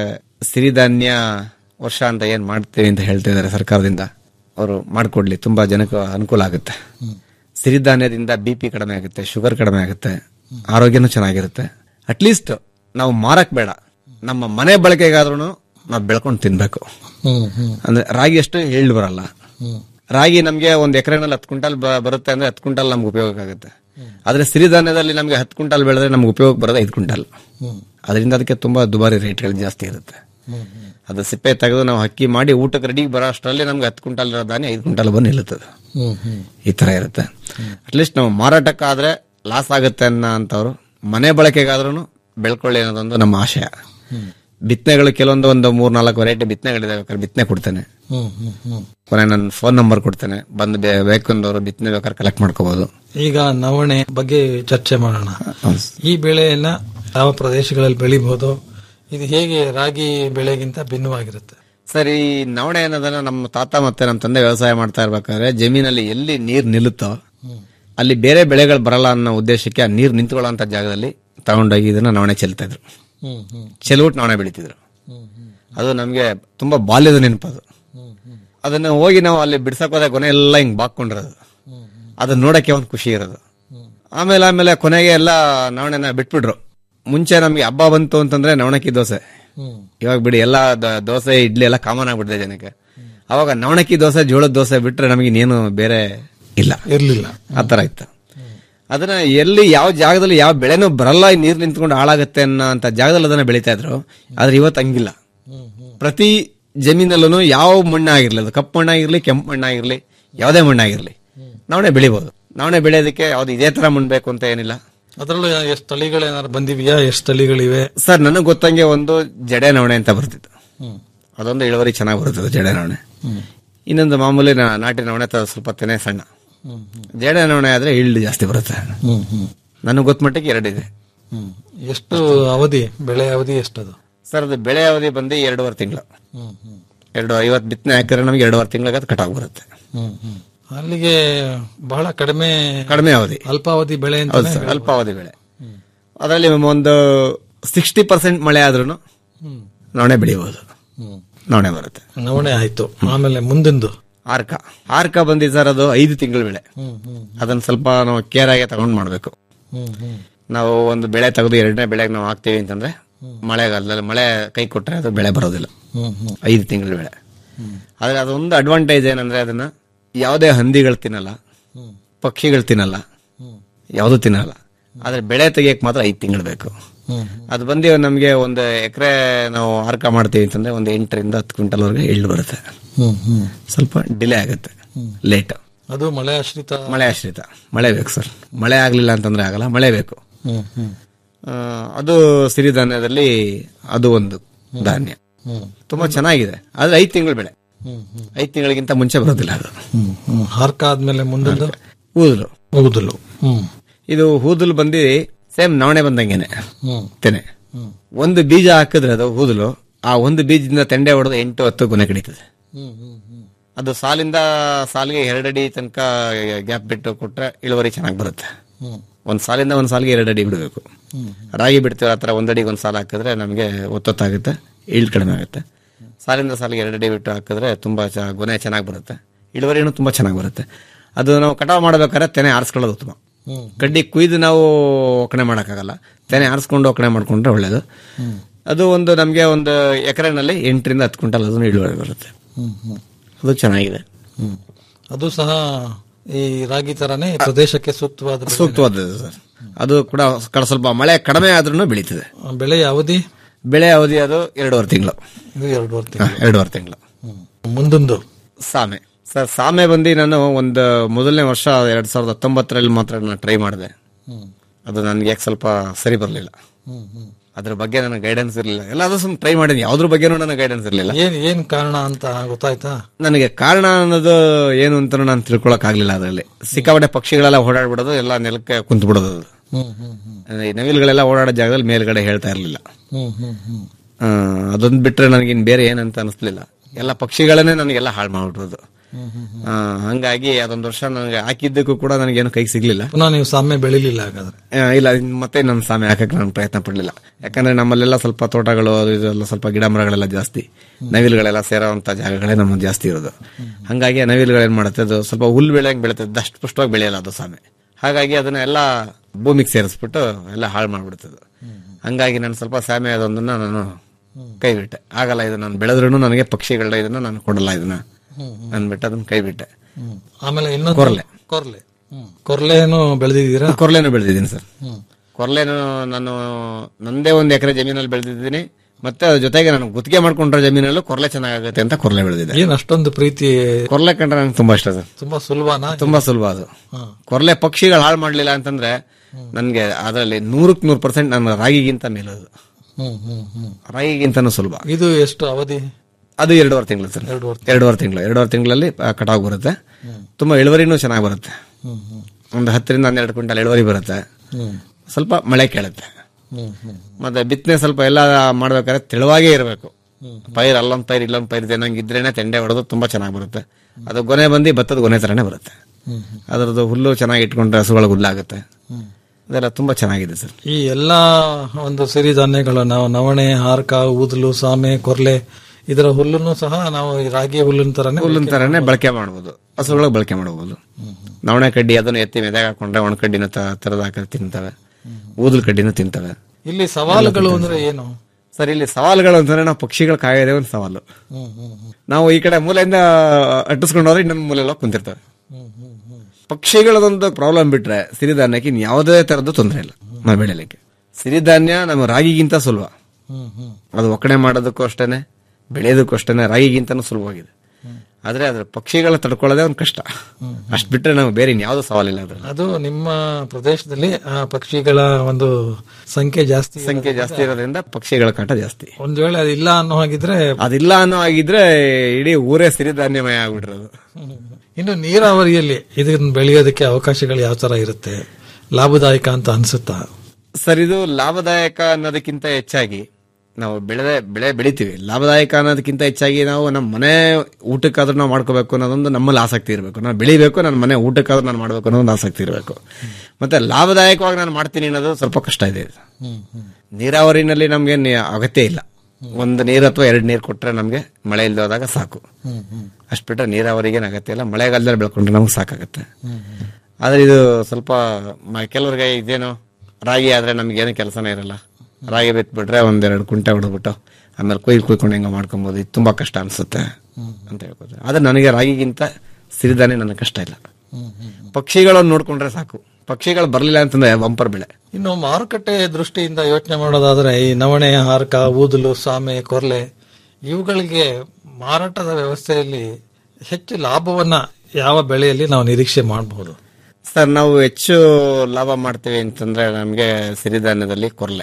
ಸಿರಿಧಾನ್ಯ ವರ್ಷ ಅಂತ ಏನ್ ಮಾಡ್ತೀವಿ ಅಂತ ಹೇಳ್ತಾ ಇದ್ದಾರೆ ಸರ್ಕಾರದಿಂದ ಅವರು ಮಾಡ್ಕೊಡ್ಲಿ ತುಂಬಾ ಜನಕ್ಕೆ ಅನುಕೂಲ ಆಗುತ್ತೆ ಸಿರಿಧಾನ್ಯದಿಂದ ಬಿ ಪಿ ಕಡಿಮೆ ಆಗುತ್ತೆ ಶುಗರ್ ಕಡಿಮೆ ಆಗುತ್ತೆ ಆರೋಗ್ಯನೂ ಚೆನ್ನಾಗಿರುತ್ತೆ ಅಟ್ಲೀಸ್ಟ್ ನಾವು ಮಾರಕ್ ಬೇಡ ನಮ್ಮ ಮನೆ ಬಳಕೆಗಾದ್ರೂ ನಾವು ಬೆಳ್ಕೊಂಡು ತಿನ್ಬೇಕು ಹ್ಮ್ ಹ್ಮ್ ಅಂದ್ರೆ ರಾಗಿ ಅಷ್ಟು ಹೇಳಿ ಬರಲ್ಲ ಹ್ಮ್ ರಾಗಿ ನಮಗೆ ಒಂದ್ ಎಕರೆನಲ್ಲಿ ಹತ್ತು ಕ್ವಿಂಟಲ್ ಬ- ಬರುತ್ತೆ ಅಂದ್ರೆ ಹತ್ತು ಕ್ವಿಂಟಲ್ ನಮ್ಗೆ ಉಪಯೋಗ ಆಗುತ್ತೆ ಆದ್ರೆ ಸಿರಿಧಾನ್ಯದಲ್ಲಿ ನಮಗೆ ಹತ್ತು ಕ್ವಿಂಟಲ್ ಬೆಳೆದ್ರೆ ನಮ್ಗೆ ಉಪಯೋಗ ಬರೋದು ಐದು ಕ್ವಿಂಟಲ್ ಹ್ಮ್ ಅದರಿಂದ ಅದಕ್ಕೆ ತುಂಬಾ ದುಬಾರಿ ರೇಟ್ಗಳು ಜಾಸ್ತಿ ಇರುತ್ತೆ ಹ್ಮ್ ಹ್ಮ್ ಅದು ಸಿಪ್ಪೆ ತೆಗೆದು ನಾವು ಅಕ್ಕಿ ಮಾಡಿ ಊಟಕ್ಕೆ ರೆಡಿ ಬರೋ ಅಷ್ಟರಲ್ಲಿ ನಮ್ಗೆ ಹತ್ತು ಕ್ವಿಂಟಲ್ ಇರೋ ಧಾನ್ಯ ಐದು ಕ್ವಿಂಟಲ್ ಬಂದು ನಿಲ್ಲುತ್ತದೆ ಹ್ಮ್ ಹ್ಮ್ ಈ ತರ ಇರುತ್ತೆ ಅಟ್ಲೀಸ್ಟ್ ನಾವು ಮಾರಾಟಕ್ಕಾದ್ರೆ ಲಾಸ್ ಆಗುತ್ತೆ ಅನ್ನೋ ಅಂತವ್ರು ಮನೆ ಬಳಕೆಗಾದ್ರೂ ಬೆಳ್ಕೊಳ್ಳಿ ಅನ್ನೋದೊಂದು ನಮ್ಮ ಆಶಯ ಬಿತ್ತನೆಗಳು ಕೆಲವೊಂದು ಒಂದು ಮೂರ್ ನಾಲ್ಕು ವೆರೈಟಿ ಬಿತ್ತನೆಗಳಿದೆ ಬೇಕಾದ್ರೆ ಬಿತ್ತನೆ ಕೊಡ್ತೇನೆ ಹ್ಮ್ ಹ್ಮ್ ಹ್ಮ್ ಕೊನೆ ನನ್ನ ಫೋನ್ ನಂಬರ್ ಕೊಡ್ತೇನೆ ಬಂದು ಬೇ- ಬೇಕು ಅಂದವರು ಬಿತ್ತನೆ ಬೇಕಾದ್ರೆ ಕಲೆಕ್ಟ್ ಮಾಡ್ಕೋಬಹುದು ಈಗ ನವಣೆ ಬಗ್ಗೆ ಚರ್ಚೆ ಮಾಡೋಣ ಈ ಬೆಳೆಯನ್ನ ಯಾವ ಪ್ರದೇಶಗಳಲ್ಲಿ ಬೆಳಿಬಹುದು ಇದು ಹೇಗೆ ರಾಗಿ ಬೆಳೆಗಿಂತ ಭಿನ್ನವಾಗಿರುತ್ತೆ ಸರಿ ನವಣೆ ಅನ್ನೋದನ್ನ ನಮ್ಮ ತಾತ ಮತ್ತೆ ನಮ್ಮ ತಂದೆ ವ್ಯವಸಾಯ ಮಾಡ್ತಾ ಇರ್ಬೇಕಾದ್ರೆ ಜಮೀನಲ್ಲಿ ಎಲ್ಲಿ ನೀರ್ ನಿಲ್ಲುತ್ತೋ ಅಲ್ಲಿ ಬೇರೆ ಬೆಳೆಗಳು ಬರಲ್ಲ ಅನ್ನೋ ಉದ್ದೇಶಕ್ಕೆ ಆ ನೀರ್ ನಿಂತ್ಕೊಳ್ಳೋಂತ ಜಾಗದಲ್ಲಿ ತಗೊಂಡೋಗಿ ಇದನ್ನ ನವಣೆ ಚೆಲ್ತಾ ಇದ್ರು ಹ್ಮ್ ಹ್ಮ್ ಚೆಲ್ಬಿಟ್ಟು ನವಣೆ ಬೆಳಿತಿದ್ರು ಅದು ನಮ್ಗೆ ತುಂಬಾ ಬಾಲ್ಯದ ನೆನಪದು ಅದನ್ನ ಹೋಗಿ ನಾವು ಅಲ್ಲಿ ಬಿಡ್ಸಕ್ ಹೋದ ಕೊನೆ ಎಲ್ಲ ಹಿಂಗ್ ಬಾಕೊಂಡಿರೋದು ಅದನ್ನ ನೋಡಕ್ಕೆ ಒಂದು ಖುಷಿ ಇರೋದು ಆಮೇಲೆ ಆಮೇಲೆ ಕೊನೆಗೆ ಎಲ್ಲ ನವಣೆನ ಬಿಟ್ಬಿಟ್ರು ಮುಂಚೆ ನಮ್ಗೆ ಹಬ್ಬ ಬಂತು ಅಂತಂದ್ರೆ ನವಣಕ್ಕಿ ದೋಸೆ ಹ್ಮ್ ಇವಾಗ ಬಿಡಿ ಎಲ್ಲ ದ- ದೋಸೆ ಇಡ್ಲಿ ಎಲ್ಲ ಕಾಮನ್ ಆಗ್ಬಿಟ್ಟಿದೆ ಜನಕ್ಕೆ ಅವಾಗ ನವಣಕ್ಕಿ ದೋಸೆ ಜೋಳದ ದೋಸೆ ಬಿಟ್ರೆ ನಮಗೆ ಇನ್ನೇನು ಬೇರೆ ಇಲ್ಲ ಇರ್ಲಿಲ್ಲ ಆತರ ಇತ್ತು ಅದನ್ನ ಎಲ್ಲಿ ಯಾವ ಜಾಗದಲ್ಲಿ ಯಾವ ಬೆಳೆನೂ ಬರಲ್ಲ ಈ ನೀರ್ ನಿಂತ್ಕೊಂಡು ಹಾಳಾಗತ್ತೆ ಅನ್ನೋ ಅಂತ ಜಾಗದಲ್ಲಿ ಅದನ್ನ ಬೆಳಿತಾ ಇದ್ರು ಆದ್ರೆ ಇವತ್ತು ಹಂಗಿಲ್ಲ ಪ್ರತಿ ಜಮೀನಲ್ಲೂ ಯಾವ ಮಣ್ಣಾಗಿರ್ಲಿ ಅದು ಕಪ್ಪು ಮಣ್ಣಾಗಿರ್ಲಿ ಕೆಂಪು ಮಣ್ಣಾಗಿರ್ಲಿ ಯಾವುದೇ ಮಣ್ಣಾಗಿರ್ಲಿ ನವಣೆ ಬೆಳಿಬಹುದು ನವಣೆ ಬೆಳೆಯೋದಕ್ಕೆ ಯಾವ್ದು ಇದೇ ತರ ಮಣ್ಣು ಬೇಕು ಅಂತ ಏನಿಲ್ಲ ಅದರಲ್ಲೂ ಎಷ್ಟು ತಳಿಗಳೇನಾದ್ರು ಬಂದಿವೆಯಾ ಎಷ್ಟು ತಳಿಗಳಿವೆ ಸರ್ ನನಗೆ ಗೊತ್ತಂಗೆ ಒಂದು ಜಡೆ ನವಣೆ ಅಂತ ಬರ್ತಿತ್ತು ಹ್ಮ್ ಅದೊಂದು ಇಳುವರಿ ಚೆನ್ನಾಗಿ ಬರುತ್ತದೆ ಜಡೆ ನವಣೆ ಹ್ಮ್ ಇನ್ನೊಂದು ಮಾಮೂಲಿ ನಾ- ನಾಟಿ ನವಣೆ ತ- ಸ್ವಲ್ಪ ತೆನೆ ಸಣ್ಣ ಹ್ಮ್ ಹ್ಮ್ ಜಡೆ ನವಣೆ ಆದ್ರೆ ಇಳ್ಳು ಜಾಸ್ತಿ ಬರುತ್ತೆ ಹ್ಮ್ ಹ್ಮ್ ನನಗೆ ಗೊತ್ತ ಮಟ್ಟಿಗೆ ಎರಡಿದೆ ಹ್ಮ್ ಎಷ್ಟು ಅವಧಿ ಬೆಳೆ ಅವಧಿ ಎಷ್ಟದು ಸರ್ ಅದು ಬೆಳೆ ಅವಧಿ ಬಂದು ಎರಡೂವರೆ ತಿಂಗಳು ಹ್ಮ್ ಹ್ಮ್ ಎರಡು ಐವತ್ತು ಬಿತ್ತನೆ ಹಾಕಿದ್ರೆ ನಮಗೆ ಎರಡೂವರೆ ತಿಂಗಳಿಗೆ ಅದು ಕಟಾವ್ ಬರುತ್ತೆ ಹ್ಮ್ ಹ್ಮ್ ಅಲ್ಲಿಗೆ ಬಹಳ ಕಡಿಮೆ ಕಡಿಮೆ ಅವಧಿ ಅಲ್ಪಾವಧಿ ಬೆಳೆ ಅಂತ ಹೌದು ಸರ್ ಅಲ್ಪಾವಧಿ ಬೆಳೆ ಅದರಲ್ಲಿ ಒಂದು ಸಿಕ್ಸ್ಟಿ ಪರ್ಸೆಂಟ್ ಮಳೆ ಆದ್ರೂ ಹ್ಮ್ ನವಣೆ ಬೆಳಿಬಹುದು ಹ್ಮ್ ನವಣೆ ಬರುತ್ತೆ ನವಣೆ ಆಯ್ತು ಆಮೇಲೆ ಮುಂದಿಂದು ಆರ್ಕ ಆರ್ಕ ಬಂದಿದೆ ಸರ್ ಅದು ಐದು ತಿಂಗಳ ಬೆಳೆ ಹ್ಮ್ ಹ್ಮ್ ಅದನ್ನ ಸ್ವಲ್ಪ ನಾವು ಕೇರ್ ಆಗಿ ತಗೊಂಡ್ ಮಾಡ್ಬೇಕು ಹ್ಮ್ ಹ್ಮ್ ನಾವು ಒಂದು ಬೆಳೆ ತೆಗೆದು ಎರಡನೇ ಬೆಳೆಗೆ ನಾವು ಹಾಕ್ತೀವಿ ಅಂತಂದ್ರೆ ಮಳೆಗಾಲದಲ್ಲಿ ಮಳೆ ಕೈ ಕೊಟ್ರೆ ಅದು ಬೆಳೆ ಬರೋದಿಲ್ಲ ಹ್ಮ್ ಹ್ಮ್ ಐದು ತಿಂಗಳ ಬೆಳೆ ಆದ್ರೆ ಅದೊಂದು ಅಡ್ವಾಂಟೇಜ್ ಏನಂದ್ರೆ ಅದನ್ನ ಯಾವುದೇ ಹಂದಿಗಳು ತಿನ್ನಲ್ಲ ಹ್ಮ್ ಪಕ್ಷಿಗಳು ತಿನ್ನಲ್ಲ ಹ್ಮ್ ಯಾವುದು ತಿನ್ನಲ್ಲ ಆದ್ರೆ ಬೆಳೆ ತೆಗಿಯಕ್ ಮಾತ್ರ ಐದು ತಿಂಗಳು ಬೇಕು ಹ್ಮ್ ಅದು ಬಂದು ನಮಗೆ ಒಂದು ಎಕರೆ ನಾವು ಆರ್ಕ ಮಾಡ್ತೀವಿ ಅಂತಂದ್ರೆ ಒಂದು ಎಂಟರಿಂದ ಹತ್ತು ಕ್ವಿಂಟಲ್ ವರೆಗೆ ಇಳ್ಳು ಬರುತ್ತೆ ಹ್ಮ್ ಹ್ಮ್ ಸ್ವಲ್ಪ ಡಿಲೇ ಆಗುತ್ತೆ ಲೇಟ್ ಅದು ಮಳೆ ಆಶ್ರಿತ ಮಳೆ ಆಶ್ರಿತ ಮಳೆ ಬೇಕು ಸರ್ ಮಳೆ ಆಗ್ಲಿಲ್ಲ ಅಂತಂದ್ರೆ ಆಗಲ್ಲ ಮಳೆ ಬೇಕು ಹ್ಮ್ ಹ್ಮ್ ಆ, ಅದು ಸಿರಿಧಾನ್ಯದಲ್ಲಿ ಅದು ಒಂದು ಧಾನ್ಯ ಹ್ಮ್ ತುಂಬಾ ಚೆನ್ನಾಗಿದೆ ಆದ್ರೆ ಐದು ತಿಂಗಳು ಬೆಳೆ ಹ್ಮ್ ಹ್ಮ್ ಐದು ತಿಂಗಳಿಗಿಂತ ಮುಂಚೆ ಬರೋದಿಲ್ಲ ಅದು ಹ್ಮ್ ಹ್ಮ್ ಹಾರ್ಕ ಆದ್ಮೇಲೆ ಮುಂದಿಂದು ಊದಲು ಊದಲು ಹ್ಮ್ ಇದು ಹೂದಲು ಬಂದು ಸೇಮ್ ನವಣೆ ಬಂದಂಗೆನೆ ಹ್ಮ್ ತೆನೆ ಒಂದು ಬೀಜ ಹಾಕಿದ್ರೆ ಅದು ಹೂದಲು ಆ ಒಂದು ಬೀಜದಿಂದ ತೆಂಡೆ ಹೊಡೆದು ಎಂಟು ಹತ್ತು ಗೊನೆ ಕಡಿತದೆ ಹ್ಮ್ ಹ್ಮ್ ಹ್ಮ್ ಅದು ಸಾಲಿಂದ ಸಾಲಿಗೆ ಎರಡಡಿ ತನಕ ಗ್ಯಾಪ್ ಬಿಟ್ಟು ಕೊಟ್ರೆ ಇಳುವರಿ ಚೆನ್ನಾಗಿ ಬರುತ್ತೆ ಹ್ಮ್ ಒಂದ್ ಸಾಲಿಂದ ಒಂದ್ ಸಾಲಿಗೆ ಎರಡು ಅಡಿ ಬಿಡಬೇಕು ಹ್ಮ್ ರಾಗಿ ಬಿಡ್ತೀವಿ ಆ ಥರ ಒಂದಡಿಗೆ ಒಂದು ಸಾಲ ಹಾಕಿದ್ರೆ ನಮಗೆ ಒತ್ತೊತ್ತಾಗುತ್ತೆ ಇಳ್ ಕಡಿಮೆ ಆಗುತ್ತೆ ಸಾಲಿಂದ ಸಾಲಿಗೆ ಎರಡು ಅಡಿ ಬಿಟ್ಟು ಹಾಕಿದ್ರೆ ತುಂಬಾ ಚ- ಗೊನೆ ಚೆನ್ನಾಗಿ ಬರುತ್ತೆ ಇಳುವರಿನೂ ತುಂಬಾ ಚೆನ್ನಾಗಿ ಬರುತ್ತೆ ಅದು ನಾವು ಕಟಾವು ಮಾಡಬೇಕಾದ್ರೆ ತೆನೆ ಆರಿಸ್ಕೊಳ್ಳೋದು ಉತ್ತಮ ಹ್ಮ್. ಕಡ್ಡಿ ಕುಯ್ದು ನಾವು ಒಕ್ಕಣೆ ಮಾಡೋಕ್ಕಾಗಲ್ಲ ತೆನೆ ಆರಿಸ್ಕೊಂಡು ಒಕ್ಕಣೆ ಮಾಡ್ಕೊಂಡ್ರೆ ಒಳ್ಳೇದು ಹ್ಮ್. ಅದು ಒಂದು ನಮಗೆ ಒಂದು ಎಕರೆನಲ್ಲಿ ಎಂಟರಿಂದ ಹತ್ತು ಕ್ವಿಂಟಲ್ ಅದನ್ನು ಇಳುವರಿ ಬರುತ್ತೆ ಹ್ಮ್ ಹ್ಮ್ ಅದು ಚೆನ್ನಾಗಿದೆ ಹ್ಮ್ ಅದು ಸಹ ಈ ರಾಗಿ ತರನೇ ಈ ಪ್ರದೇಶಕ್ಕೆ ಸೂಕ್ತವಾದ ಬೆಳೆ. ಸೂಕ್ತವಾದದ್ದು ಸರ್ ಅದು ಕೂಡ ಕಡ ಸ್ವಲ್ಪ ಮಳೆ ಕಡಿಮೆ ಆದ್ರೂ ಬೆಳೀತದೆ ಬೆಳೆಯ ಅವಧಿ ಬೆಳೆ ಅವಧಿ ಅದು ಎರಡೂವರೆ ತಿಂಗಳು ಇದು ಎರಡೂವರೆ ತಿಂಗಳು ಎರಡೂವರೆ ತಿಂಗಳು ಮುಂದೊಂದು ಸಾಮೆ ಸರ್ ಸಾಮೆ ಬಂದು ನಾನು ಒಂದು ಮೊದಲನೇ ವರ್ಷ ಎರಡ್ ಸಾವಿರದ ಹತ್ತೊಂಬತ್ತರಲ್ಲಿ ಮಾತ್ರ ನಾನು ಟ್ರೈ ಮಾಡಿದೆ ಹ್ಮ್. ಅದು ನನಗೆ ಯಾಕೆ ಸ್ವಲ್ಪ ಸರಿ ಬರಲಿಲ್ಲ ಹ್ಮ್ ಹ್ಮ್ ಅದ್ರ ಬಗ್ಗೆ ನನಗೆ ಗೈಡೆನ್ಸ್ ಇರಲಿಲ್ಲ ಎಲ್ಲಾದ್ರೂ ಸುಮ್ಮನೆ ಟ್ರೈ ಮಾಡಿದ್ನಿ ಯಾವ್ದ್ರ ಬಗ್ಗೆನೂ ನನಗೆ ಗೈಡೆನ್ಸ್ ಇರಲಿಲ್ಲ ಏನ್ ಏನ್ ಕಾರಣ ಅಂತ ಗೊತ್ತಾಯ್ತಾ ನನಗೆ ಕಾರಣ ಅನ್ನೋದು ಏನು ಅಂತ ನಾನು ತಿಳ್ಕೊಳಕ್ ಆಗ್ಲಿಲ್ಲ ಅದರಲ್ಲಿ ಸಿಕ್ಕಾಪಟ್ಟೆ ಪಕ್ಷಿಗಳೆಲ್ಲ ಓಡಾಡ್ಬಿಡೋದು ಎಲ್ಲ ನೆಲಕ್ಕೆ ಕುಂತ್ ಬಿಡೋದು ಅದು. ಹ್ಮ್ ಹ್ಮ್ ಹ್ಮ್ ಈ ನವಿಲುಗಳೆಲ್ಲ ಓಡಾಡೋ ಜಾಗದಲ್ಲಿ ಮೇಲ್ಗಡೆ ಹೇಳ್ತಾ ಇರಲಿಲ್ಲ ಹ್ಮ್ ಹ್ಮ್ ಹ್ಮ್ ಅದೊಂದು ಬಿಟ್ರೆ ನನಗಿನ್ ಬೇರೆ ಏನಂತ ಅನಿಸ್ಲಿಲ್ಲ ಎಲ್ಲ ಪಕ್ಷಿಗಳನ್ನೇ ನನಗೆಲ್ಲ ಹಾಳು ಮಾಡ್ಬಿಡೋದು ಹ್ಮ್ ಹ್ಮ್ ಆ, ಹಂಗಾಗಿ ಅದೊಂದು ವರ್ಷ ನನಗೆ ಹಾಕಿದ್ದಕ್ಕೂ ಕೂಡ ನನಗೇನು ಕೈಗೆ ಸಿಗ್ಲಿಲ್ಲ ಪುನಃ ನೀವು ಸಾಮ್ಯ ಬೆಳಿಲಿಲ್ಲ ಹಾಗಾದ್ರೆ ಆ, ಇಲ್ಲ ಇನ್ ಮತ್ತೆ ನನ್ನ ಸಾಮೆ ಹಾಕಕ್ಕೆ ನಾನು ಪ್ರಯತ್ನ ಪಡಲಿಲ್ಲ ಯಾಕಂದ್ರೆ ನಮ್ಮಲ್ಲೆಲ್ಲ ಸ್ವಲ್ಪ ತೋಟಗಳು ಅದು ಇದೆಲ್ಲ ಸ್ವಲ್ಪ ಗಿಡ ಮರಗಳೆಲ್ಲ ಜಾಸ್ತಿ ನವಿಲುಗಳೆಲ್ಲ ಸೇರೋವಂತ ಜಾಗಗಳೇ ನಮ್ಮ ಜಾಸ್ತಿ ಇರೋದು ಹಂಗಾಗಿ ಆ ನವಿಲುಗಳು ಏನ್ ಮಾಡುತ್ತೆ ಅದು ಸ್ವಲ್ಪ ಹುಲ್ ಬೆಳೆಯಂಗೆ ಬೆಳೆಯುತ್ತೆ ದಷ್ಟು ಪುಷ್ಟವಾಗಿ ಬೆಳೆಯಲ್ಲ ಅದು ಸಾಮೆ ಹಾಗಾಗಿ ಅದನ್ನ ಎಲ್ಲ ಭೂಮಿಗೆ ಸೇರಿಸ್ಬಿಟ್ಟು ಎಲ್ಲ ಹಾಳು ಮಾಡ್ಬಿಡ್ತದೆ ಹಂಗಾಗಿ ನಾನು ಸ್ವಲ್ಪ ಸಾಮೆ ಅದೊಂದನ್ನ ನಾನು ಕೈ ಬಿಟ್ಟೆ ಆಗಲ್ಲ ಇದು ನಾನು ಬೆಳೆದ್ರೂ ನನಗೆ ಪಕ್ಷಿಗಳ ಇದನ್ನ ನಾನು ಕೊಡಲ್ಲ ಇದನ್ನ ಅಂದ್ಬಿಟ್ಟು ಅದನ್ನ ಕೈ ಬಿಟ್ಟೆ ಹ್ಮ್. ಆಮೇಲೆ ಇನ್ನೊಂದು ಕೊರ್ಲೆ. ಕೊರ್ಲೆ ಹ್ಮ್. ಕೊರ್ಲೆನು ಬೆಳೆದಿದ್ದೀರಾ ಕೊರ್ಲೆನೂ ಬೆಳೆದಿದ್ದೀನಿ ಸರ್ ಹ್ಮ್. ಕೊರ್ಲೆನು ನಾನು ನಂದೇ ಒಂದು ಎಕರೆ ಜಮೀನಲ್ಲಿ ಬೆಳೆದಿದ್ದೀನಿ ಮತ್ತೆ ಅದ್ರ ಜೊತೆಗೆ ನಾನು ಗುತ್ತಿಗೆ ಮಾಡ್ಕೊಂಡ್ರೆ ಜಮೀನಲ್ಲೂ ಕೊರ್ಲೆ ಚೆನ್ನಾಗುತ್ತೆ ಅಂತ ಕೊರ್ಲೆ ಬೆಳೆದಿದೆ ಏನ್ ಅಷ್ಟೊಂದು ಪ್ರೀತಿ ಕೊರ್ಲೆ ಕಂಡ್ರೆ ನಂಗೆ ತುಂಬಾ ಇಷ್ಟ ಸರ್ ತುಂಬಾ ಸುಲಭನಾ ತುಂಬಾ ಸುಲಭ ಅದು ಹಾ. ಕೊರ್ಲೆ ಪಕ್ಷಿಗಳು ಹಾಳು ಮಾಡ್ಲಿಲ್ಲ ಅಂತಂದ್ರೆ ನನ್ಗೆ ಅದರಲ್ಲಿ ನೂರಕ್ಕೆ ನೂರು ಪರ್ಸೆಂಟ್ ನನ್ನ ರಾಗಿಗಿಂತ ಮೇಲದು ಹ್ಮ್ ಹ್ಮ್ ಹ್ಮ್ ರಾಗಿಗಿಂತನೂ ಸುಲಭ ಇದು ಎಷ್ಟು ಅವಧಿ ಅದು ಎರಡೂವರೆ ತಿಂಗಳು ಸರ್ ಎರಡೂವರೆ ಎರಡೂವರೆ ತಿಂಗಳು ಎರಡೂವರೆ ತಿಂಗಳಲ್ಲಿ ಆ, ಕಟಾವು ಬರುತ್ತೆ ತುಂಬಾ ಇಳುವರಿನೂ ಚೆನ್ನಾಗಿ ಬರುತ್ತೆ ಹ್ಮ್ ಹ್ಮ್ ಒಂದು ಹತ್ತರಿಂದ ಹನ್ನೆರಡು ಕ್ವಿಂಟಲ್ ಇಳುವರಿ ಬರುತ್ತೆ ಹ್ಮ್ ಸ್ವಲ್ಪ ಮಳೆ ಕೇಳುತ್ತೆ ಹ್ಮ್ ಹ್ಮ್ ಮತ್ತೆ ಬಿತ್ತನೆ ಸ್ವಲ್ಪ ಎಲ್ಲ ಮಾಡ್ಬೇಕಾದ್ರೆ ತೆಳುವಾಗೇ ಇರಬೇಕು ಪೈರ್ ಅಲ್ಲೊಂದ್ ಪೈರ್ ಇಲ್ಲೊಂದ್ ಪೈರ್ ಇದೆ ನಂಗೆ ಇದ್ರೇನೆ ತೆಂಡೆ ಹೊಡೆದು ತುಂಬಾ ಚೆನ್ನಾಗಿ ಬರುತ್ತೆ ಅದು ಗೊನೆ ಬಂದು ಭತ್ತದ ಗೊನೆ ತರನೇ ಬರುತ್ತೆ ಹ್ಮ್ ಅದರದ್ದು ಹುಲ್ಲು ಚೆನ್ನಾಗಿ ಇಟ್ಕೊಂಡ್ರೆ ಹಸುಗಳ ಹುಲ್ಲಾಗುತ್ತೆ ಹ್ಮ್. ಅದೆಲ್ಲ ತುಂಬಾ ಚೆನ್ನಾಗಿದೆ ಸರ್ ಈ ಎಲ್ಲಾ ಒಂದು ಸಿರಿಧಾನ್ಯಗಳು ನಾವು ನವಣೆ ಹಾರ್ಕ ಊದಲು ಸಾಮೆ ಕೊರ್ಲೆ ಇದರ ಹುಲ್ಲನ್ನು ಸಹ ನಾವು ಈ ರಾಗಿ ಹುಲ್ಲಿನ ತರನೇ ಹುಲ್ಲಿನ ತರನೇ ಬಳಕೆ ಮಾಡಬಹುದು ಹಸುಗಳಿಗೆ ಬಳಕೆ ಮಾಡಬಹುದು ನವಣೆ ಕಡ್ಡಿ ಅದನ್ನು ಎತ್ತಿ ಮೆದಾಗ ಹಾಕೊಂಡ್ರೆ ಒಣ ಕಡ್ಡಿನ ತರದ ಹಾಕಿ ತಿಂತವೆ ಊದಲ್ ಕಡ್ಡಿನೂ ತಿಂತವೆ ಇಲ್ಲಿ ಸವಾಲುಗಳು ಅಂದ್ರೆ ಏನು ಸರ್ ಇಲ್ಲಿ ಸವಾಲುಗಳು ಅಂತಂದ್ರೆ ನಾವು ಪಕ್ಷಿಗಳು ಕಾಯೋದೇ ಒಂದು ಸವಾಲು ಹ್ಮ್ ಹ್ಮ್ ಹ್ಮ್ ನಾವು ಈ ಕಡೆ ಮೂಲೆಯಿಂದ ಅಟ್ಟಿಸ್ಕೊಂಡು ಹೋದ್ರೆ ಇನ್ನೊಂದು ಮೂಲೆಲ್ಲ ಕುಂತಿರ್ತವೆ ಹ್ಮ್ ಹ್ಮ್ ಹ್ಮ್ ಪಕ್ಷಿಗಳದೊಂದು ಪ್ರಾಬ್ಲಮ್ ಬಿಟ್ರೆ ಸಿರಿಧಾನ್ಯಕ್ಕೆ ಇನ್ ಯಾವುದೇ ತರದ್ದು ತೊಂದರೆ ಇಲ್ಲ ನಾವು ಬೆಳೆಯಲಿಕ್ಕೆ ಸಿರಿಧಾನ್ಯ ನಮ್ಮ ರಾಗಿಗಿಂತ ಸುಲಭ ಹ್ಮ್ ಹ್ಮ್ ಅದು ಒಕ್ಕಣೆ ಮಾಡೋದಕ್ಕೂ ಅಷ್ಟೇನೆ ಬೆಳೆಯೋದಕ್ಕೂ ಅಷ್ಟೇನೆ ರಾಗಿಗಿಂತನೂ ಸುಲಭವಾಗಿದೆ ಆದ್ರೆ ಅದ್ರ ಪಕ್ಷಿಗಳ ತಡ್ಕೊಳ್ಳೋದೇ ಒಂದು ಕಷ್ಟ ಅಷ್ಟ್ ಬಿಟ್ರೆ ನಾವು ಬೇರೆ ಇನ್ಯಾವುದೂ ಸವಾಲಿಲ್ಲ ಅದ್ರಲ್ಲಿ ಅದು ನಿಮ್ಮ ಪ್ರದೇಶದಲ್ಲಿ ಆ ಪಕ್ಷಿಗಳ ಒಂದು ಸಂಖ್ಯೆ ಜಾಸ್ತಿ ಸಂಖ್ಯೆ ಜಾಸ್ತಿ ಇರೋದ್ರಿಂದ ಪಕ್ಷಿಗಳ ಕಾಟ ಜಾಸ್ತಿ ಒಂದ್ ವೇಳೆ ಅದಿಲ್ಲ ಅನ್ನೋ ಹಾಗಿದ್ರೆ ಅದಿಲ್ಲ ಅನ್ನೋ ಆಗಿದ್ರೆ ಇಡೀ ಊರೇ ಸಿರಿಧಾನ್ಯಮಯ ಆಗ್ಬಿಟ್ಟಿರೋದು ಇನ್ನು ನೀರಾವರಿಯಲ್ಲಿ ಇದನ್ನ ಬೆಳೆಯೋದಕ್ಕೆ ಅವಕಾಶಗಳು ಯಾವ ತರ ಇರುತ್ತೆ ಲಾಭದಾಯಕ ಅಂತ ಅನ್ಸುತ್ತಾ ಸರ್ ಇದು ಲಾಭದಾಯಕ ಅನ್ನೋದಕ್ಕಿಂತ ಹೆಚ್ಚಾಗಿ ನಾವು ಬೆಳೆದ ಬೆಳೆ ಬೆಳಿತೀವಿ ಲಾಭದಾಯಕ ಅನ್ನೋದಕ್ಕಿಂತ ಹೆಚ್ಚಾಗಿ ನಾವು ನಮ್ಮ ಮನೆ ಊಟಕ್ಕಾದ್ರೂ ನಾವು ಮಾಡ್ಕೋಬೇಕು ಅನ್ನೋದೊಂದು ನಮ್ಮಲ್ಲಿ ಆಸಕ್ತಿ ಇರಬೇಕು ನಾವು ಬೆಳಿಬೇಕು ನನ್ನ ಮನೆ ಊಟಕ್ಕಾದ್ರೂ ನಾನು ಮಾಡ್ಬೇಕು ಅನ್ನೋ ಒಂದು ಆಸಕ್ತಿ ಇರಬೇಕು ಮತ್ತೆ ಲಾಭದಾಯಕವಾಗಿ ನಾನು ಮಾಡ್ತೀನಿ ಅನ್ನೋದು ಸ್ವಲ್ಪ ಕಷ್ಟ ಇದೆ ನೀರಾವರಿನಲ್ಲಿ ನಮ್ಗೆ ನಿ- ಅಗತ್ಯ ಇಲ್ಲ ಒಂದು ನೀರು ಅಥವಾ ಎರಡು ನೀರು ಕೊಟ್ರೆ ನಮ್ಗೆ ಮಳೆ ಇಲ್ಲದೆ ಹೋದಾಗ ಸಾಕು ಅಷ್ಟು ಬಿಟ್ರೆ ನೀರಾವರಿಗೆ ಅಗತ್ಯ ಇಲ್ಲ ಮಳೆಗಾಲದಲ್ಲಿ ಬೆಳ್ಕೊಂಡ್ರೆ ನಮ್ಗೆ ಸಾಕಾಗತ್ತೆ ಆದ್ರೆ ಇದು ಸ್ವಲ್ಪ ಮ- ಕೆಲವ್ರಿಗೆ ಇದೇನು ರಾಗಿ ಆದ್ರೆ ನಮ್ಗೇನು ಕೆಲಸನೇ ಇರಲ್ಲ ರಾಗಿ ಬಿಟ್ಬಿಟ್ರೆ ಒಂದೆರಡು ಕುಂಟೆ ಹೊಡೆದ್ಬಿಟ್ಟು ಆಮೇಲೆ ಕೊಯ್ದು ಕುಯ್ಕೊಂಡು ಹೆಂಗ ಮಾಡ್ಕೊಬೋದು ಇದು ತುಂಬಾ ಕಷ್ಟ ಅನ್ಸುತ್ತೆ ಅಂತ ಹೇಳ್ಬೋದು ಆದ್ರೆ ನನಗೆ ರಾಗಿಗಿಂತ ಸಿರಿಧಾನ್ಯ ನನಗೆ ಕಷ್ಟ ಇಲ್ಲ ಪಕ್ಷಿಗಳನ್ನು ನೋಡ್ಕೊಂಡ್ರೆ ಸಾಕು ಪಕ್ಷಿಗಳು ಬರ್ಲಿಲ್ಲ ಅಂತಂದ್ರೆ ಬಂಪರ್ ಬೆಳೆ ಇನ್ನು ಮಾರುಕಟ್ಟೆ ದೃಷ್ಟಿಯಿಂದ ಯೋಚನೆ ಮಾಡೋದಾದ್ರೆ ಈ ನವಣೆ ಹಾರ್ಕ ಊದಲು ಸಾಮೆ ಕೊರ್ಲೆ ಇವುಗಳಿಗೆ ಮಾರಾಟದ ವ್ಯವಸ್ಥೆಯಲ್ಲಿ ಹೆಚ್ಚು ಲಾಭವನ್ನ ಯಾವ ಬೆಳೆಯಲ್ಲಿ ನಾವು ನಿರೀಕ್ಷೆ ಮಾಡಬಹುದು ಸರ್ ನಾವು ಹೆಚ್ಚು ಲಾಭ ಮಾಡ್ತೀವಿ ಅಂತಂದ್ರೆ ನಮಗೆ ಸಿರಿಧಾನ್ಯದಲ್ಲಿ ಕೊರ್ಲೆ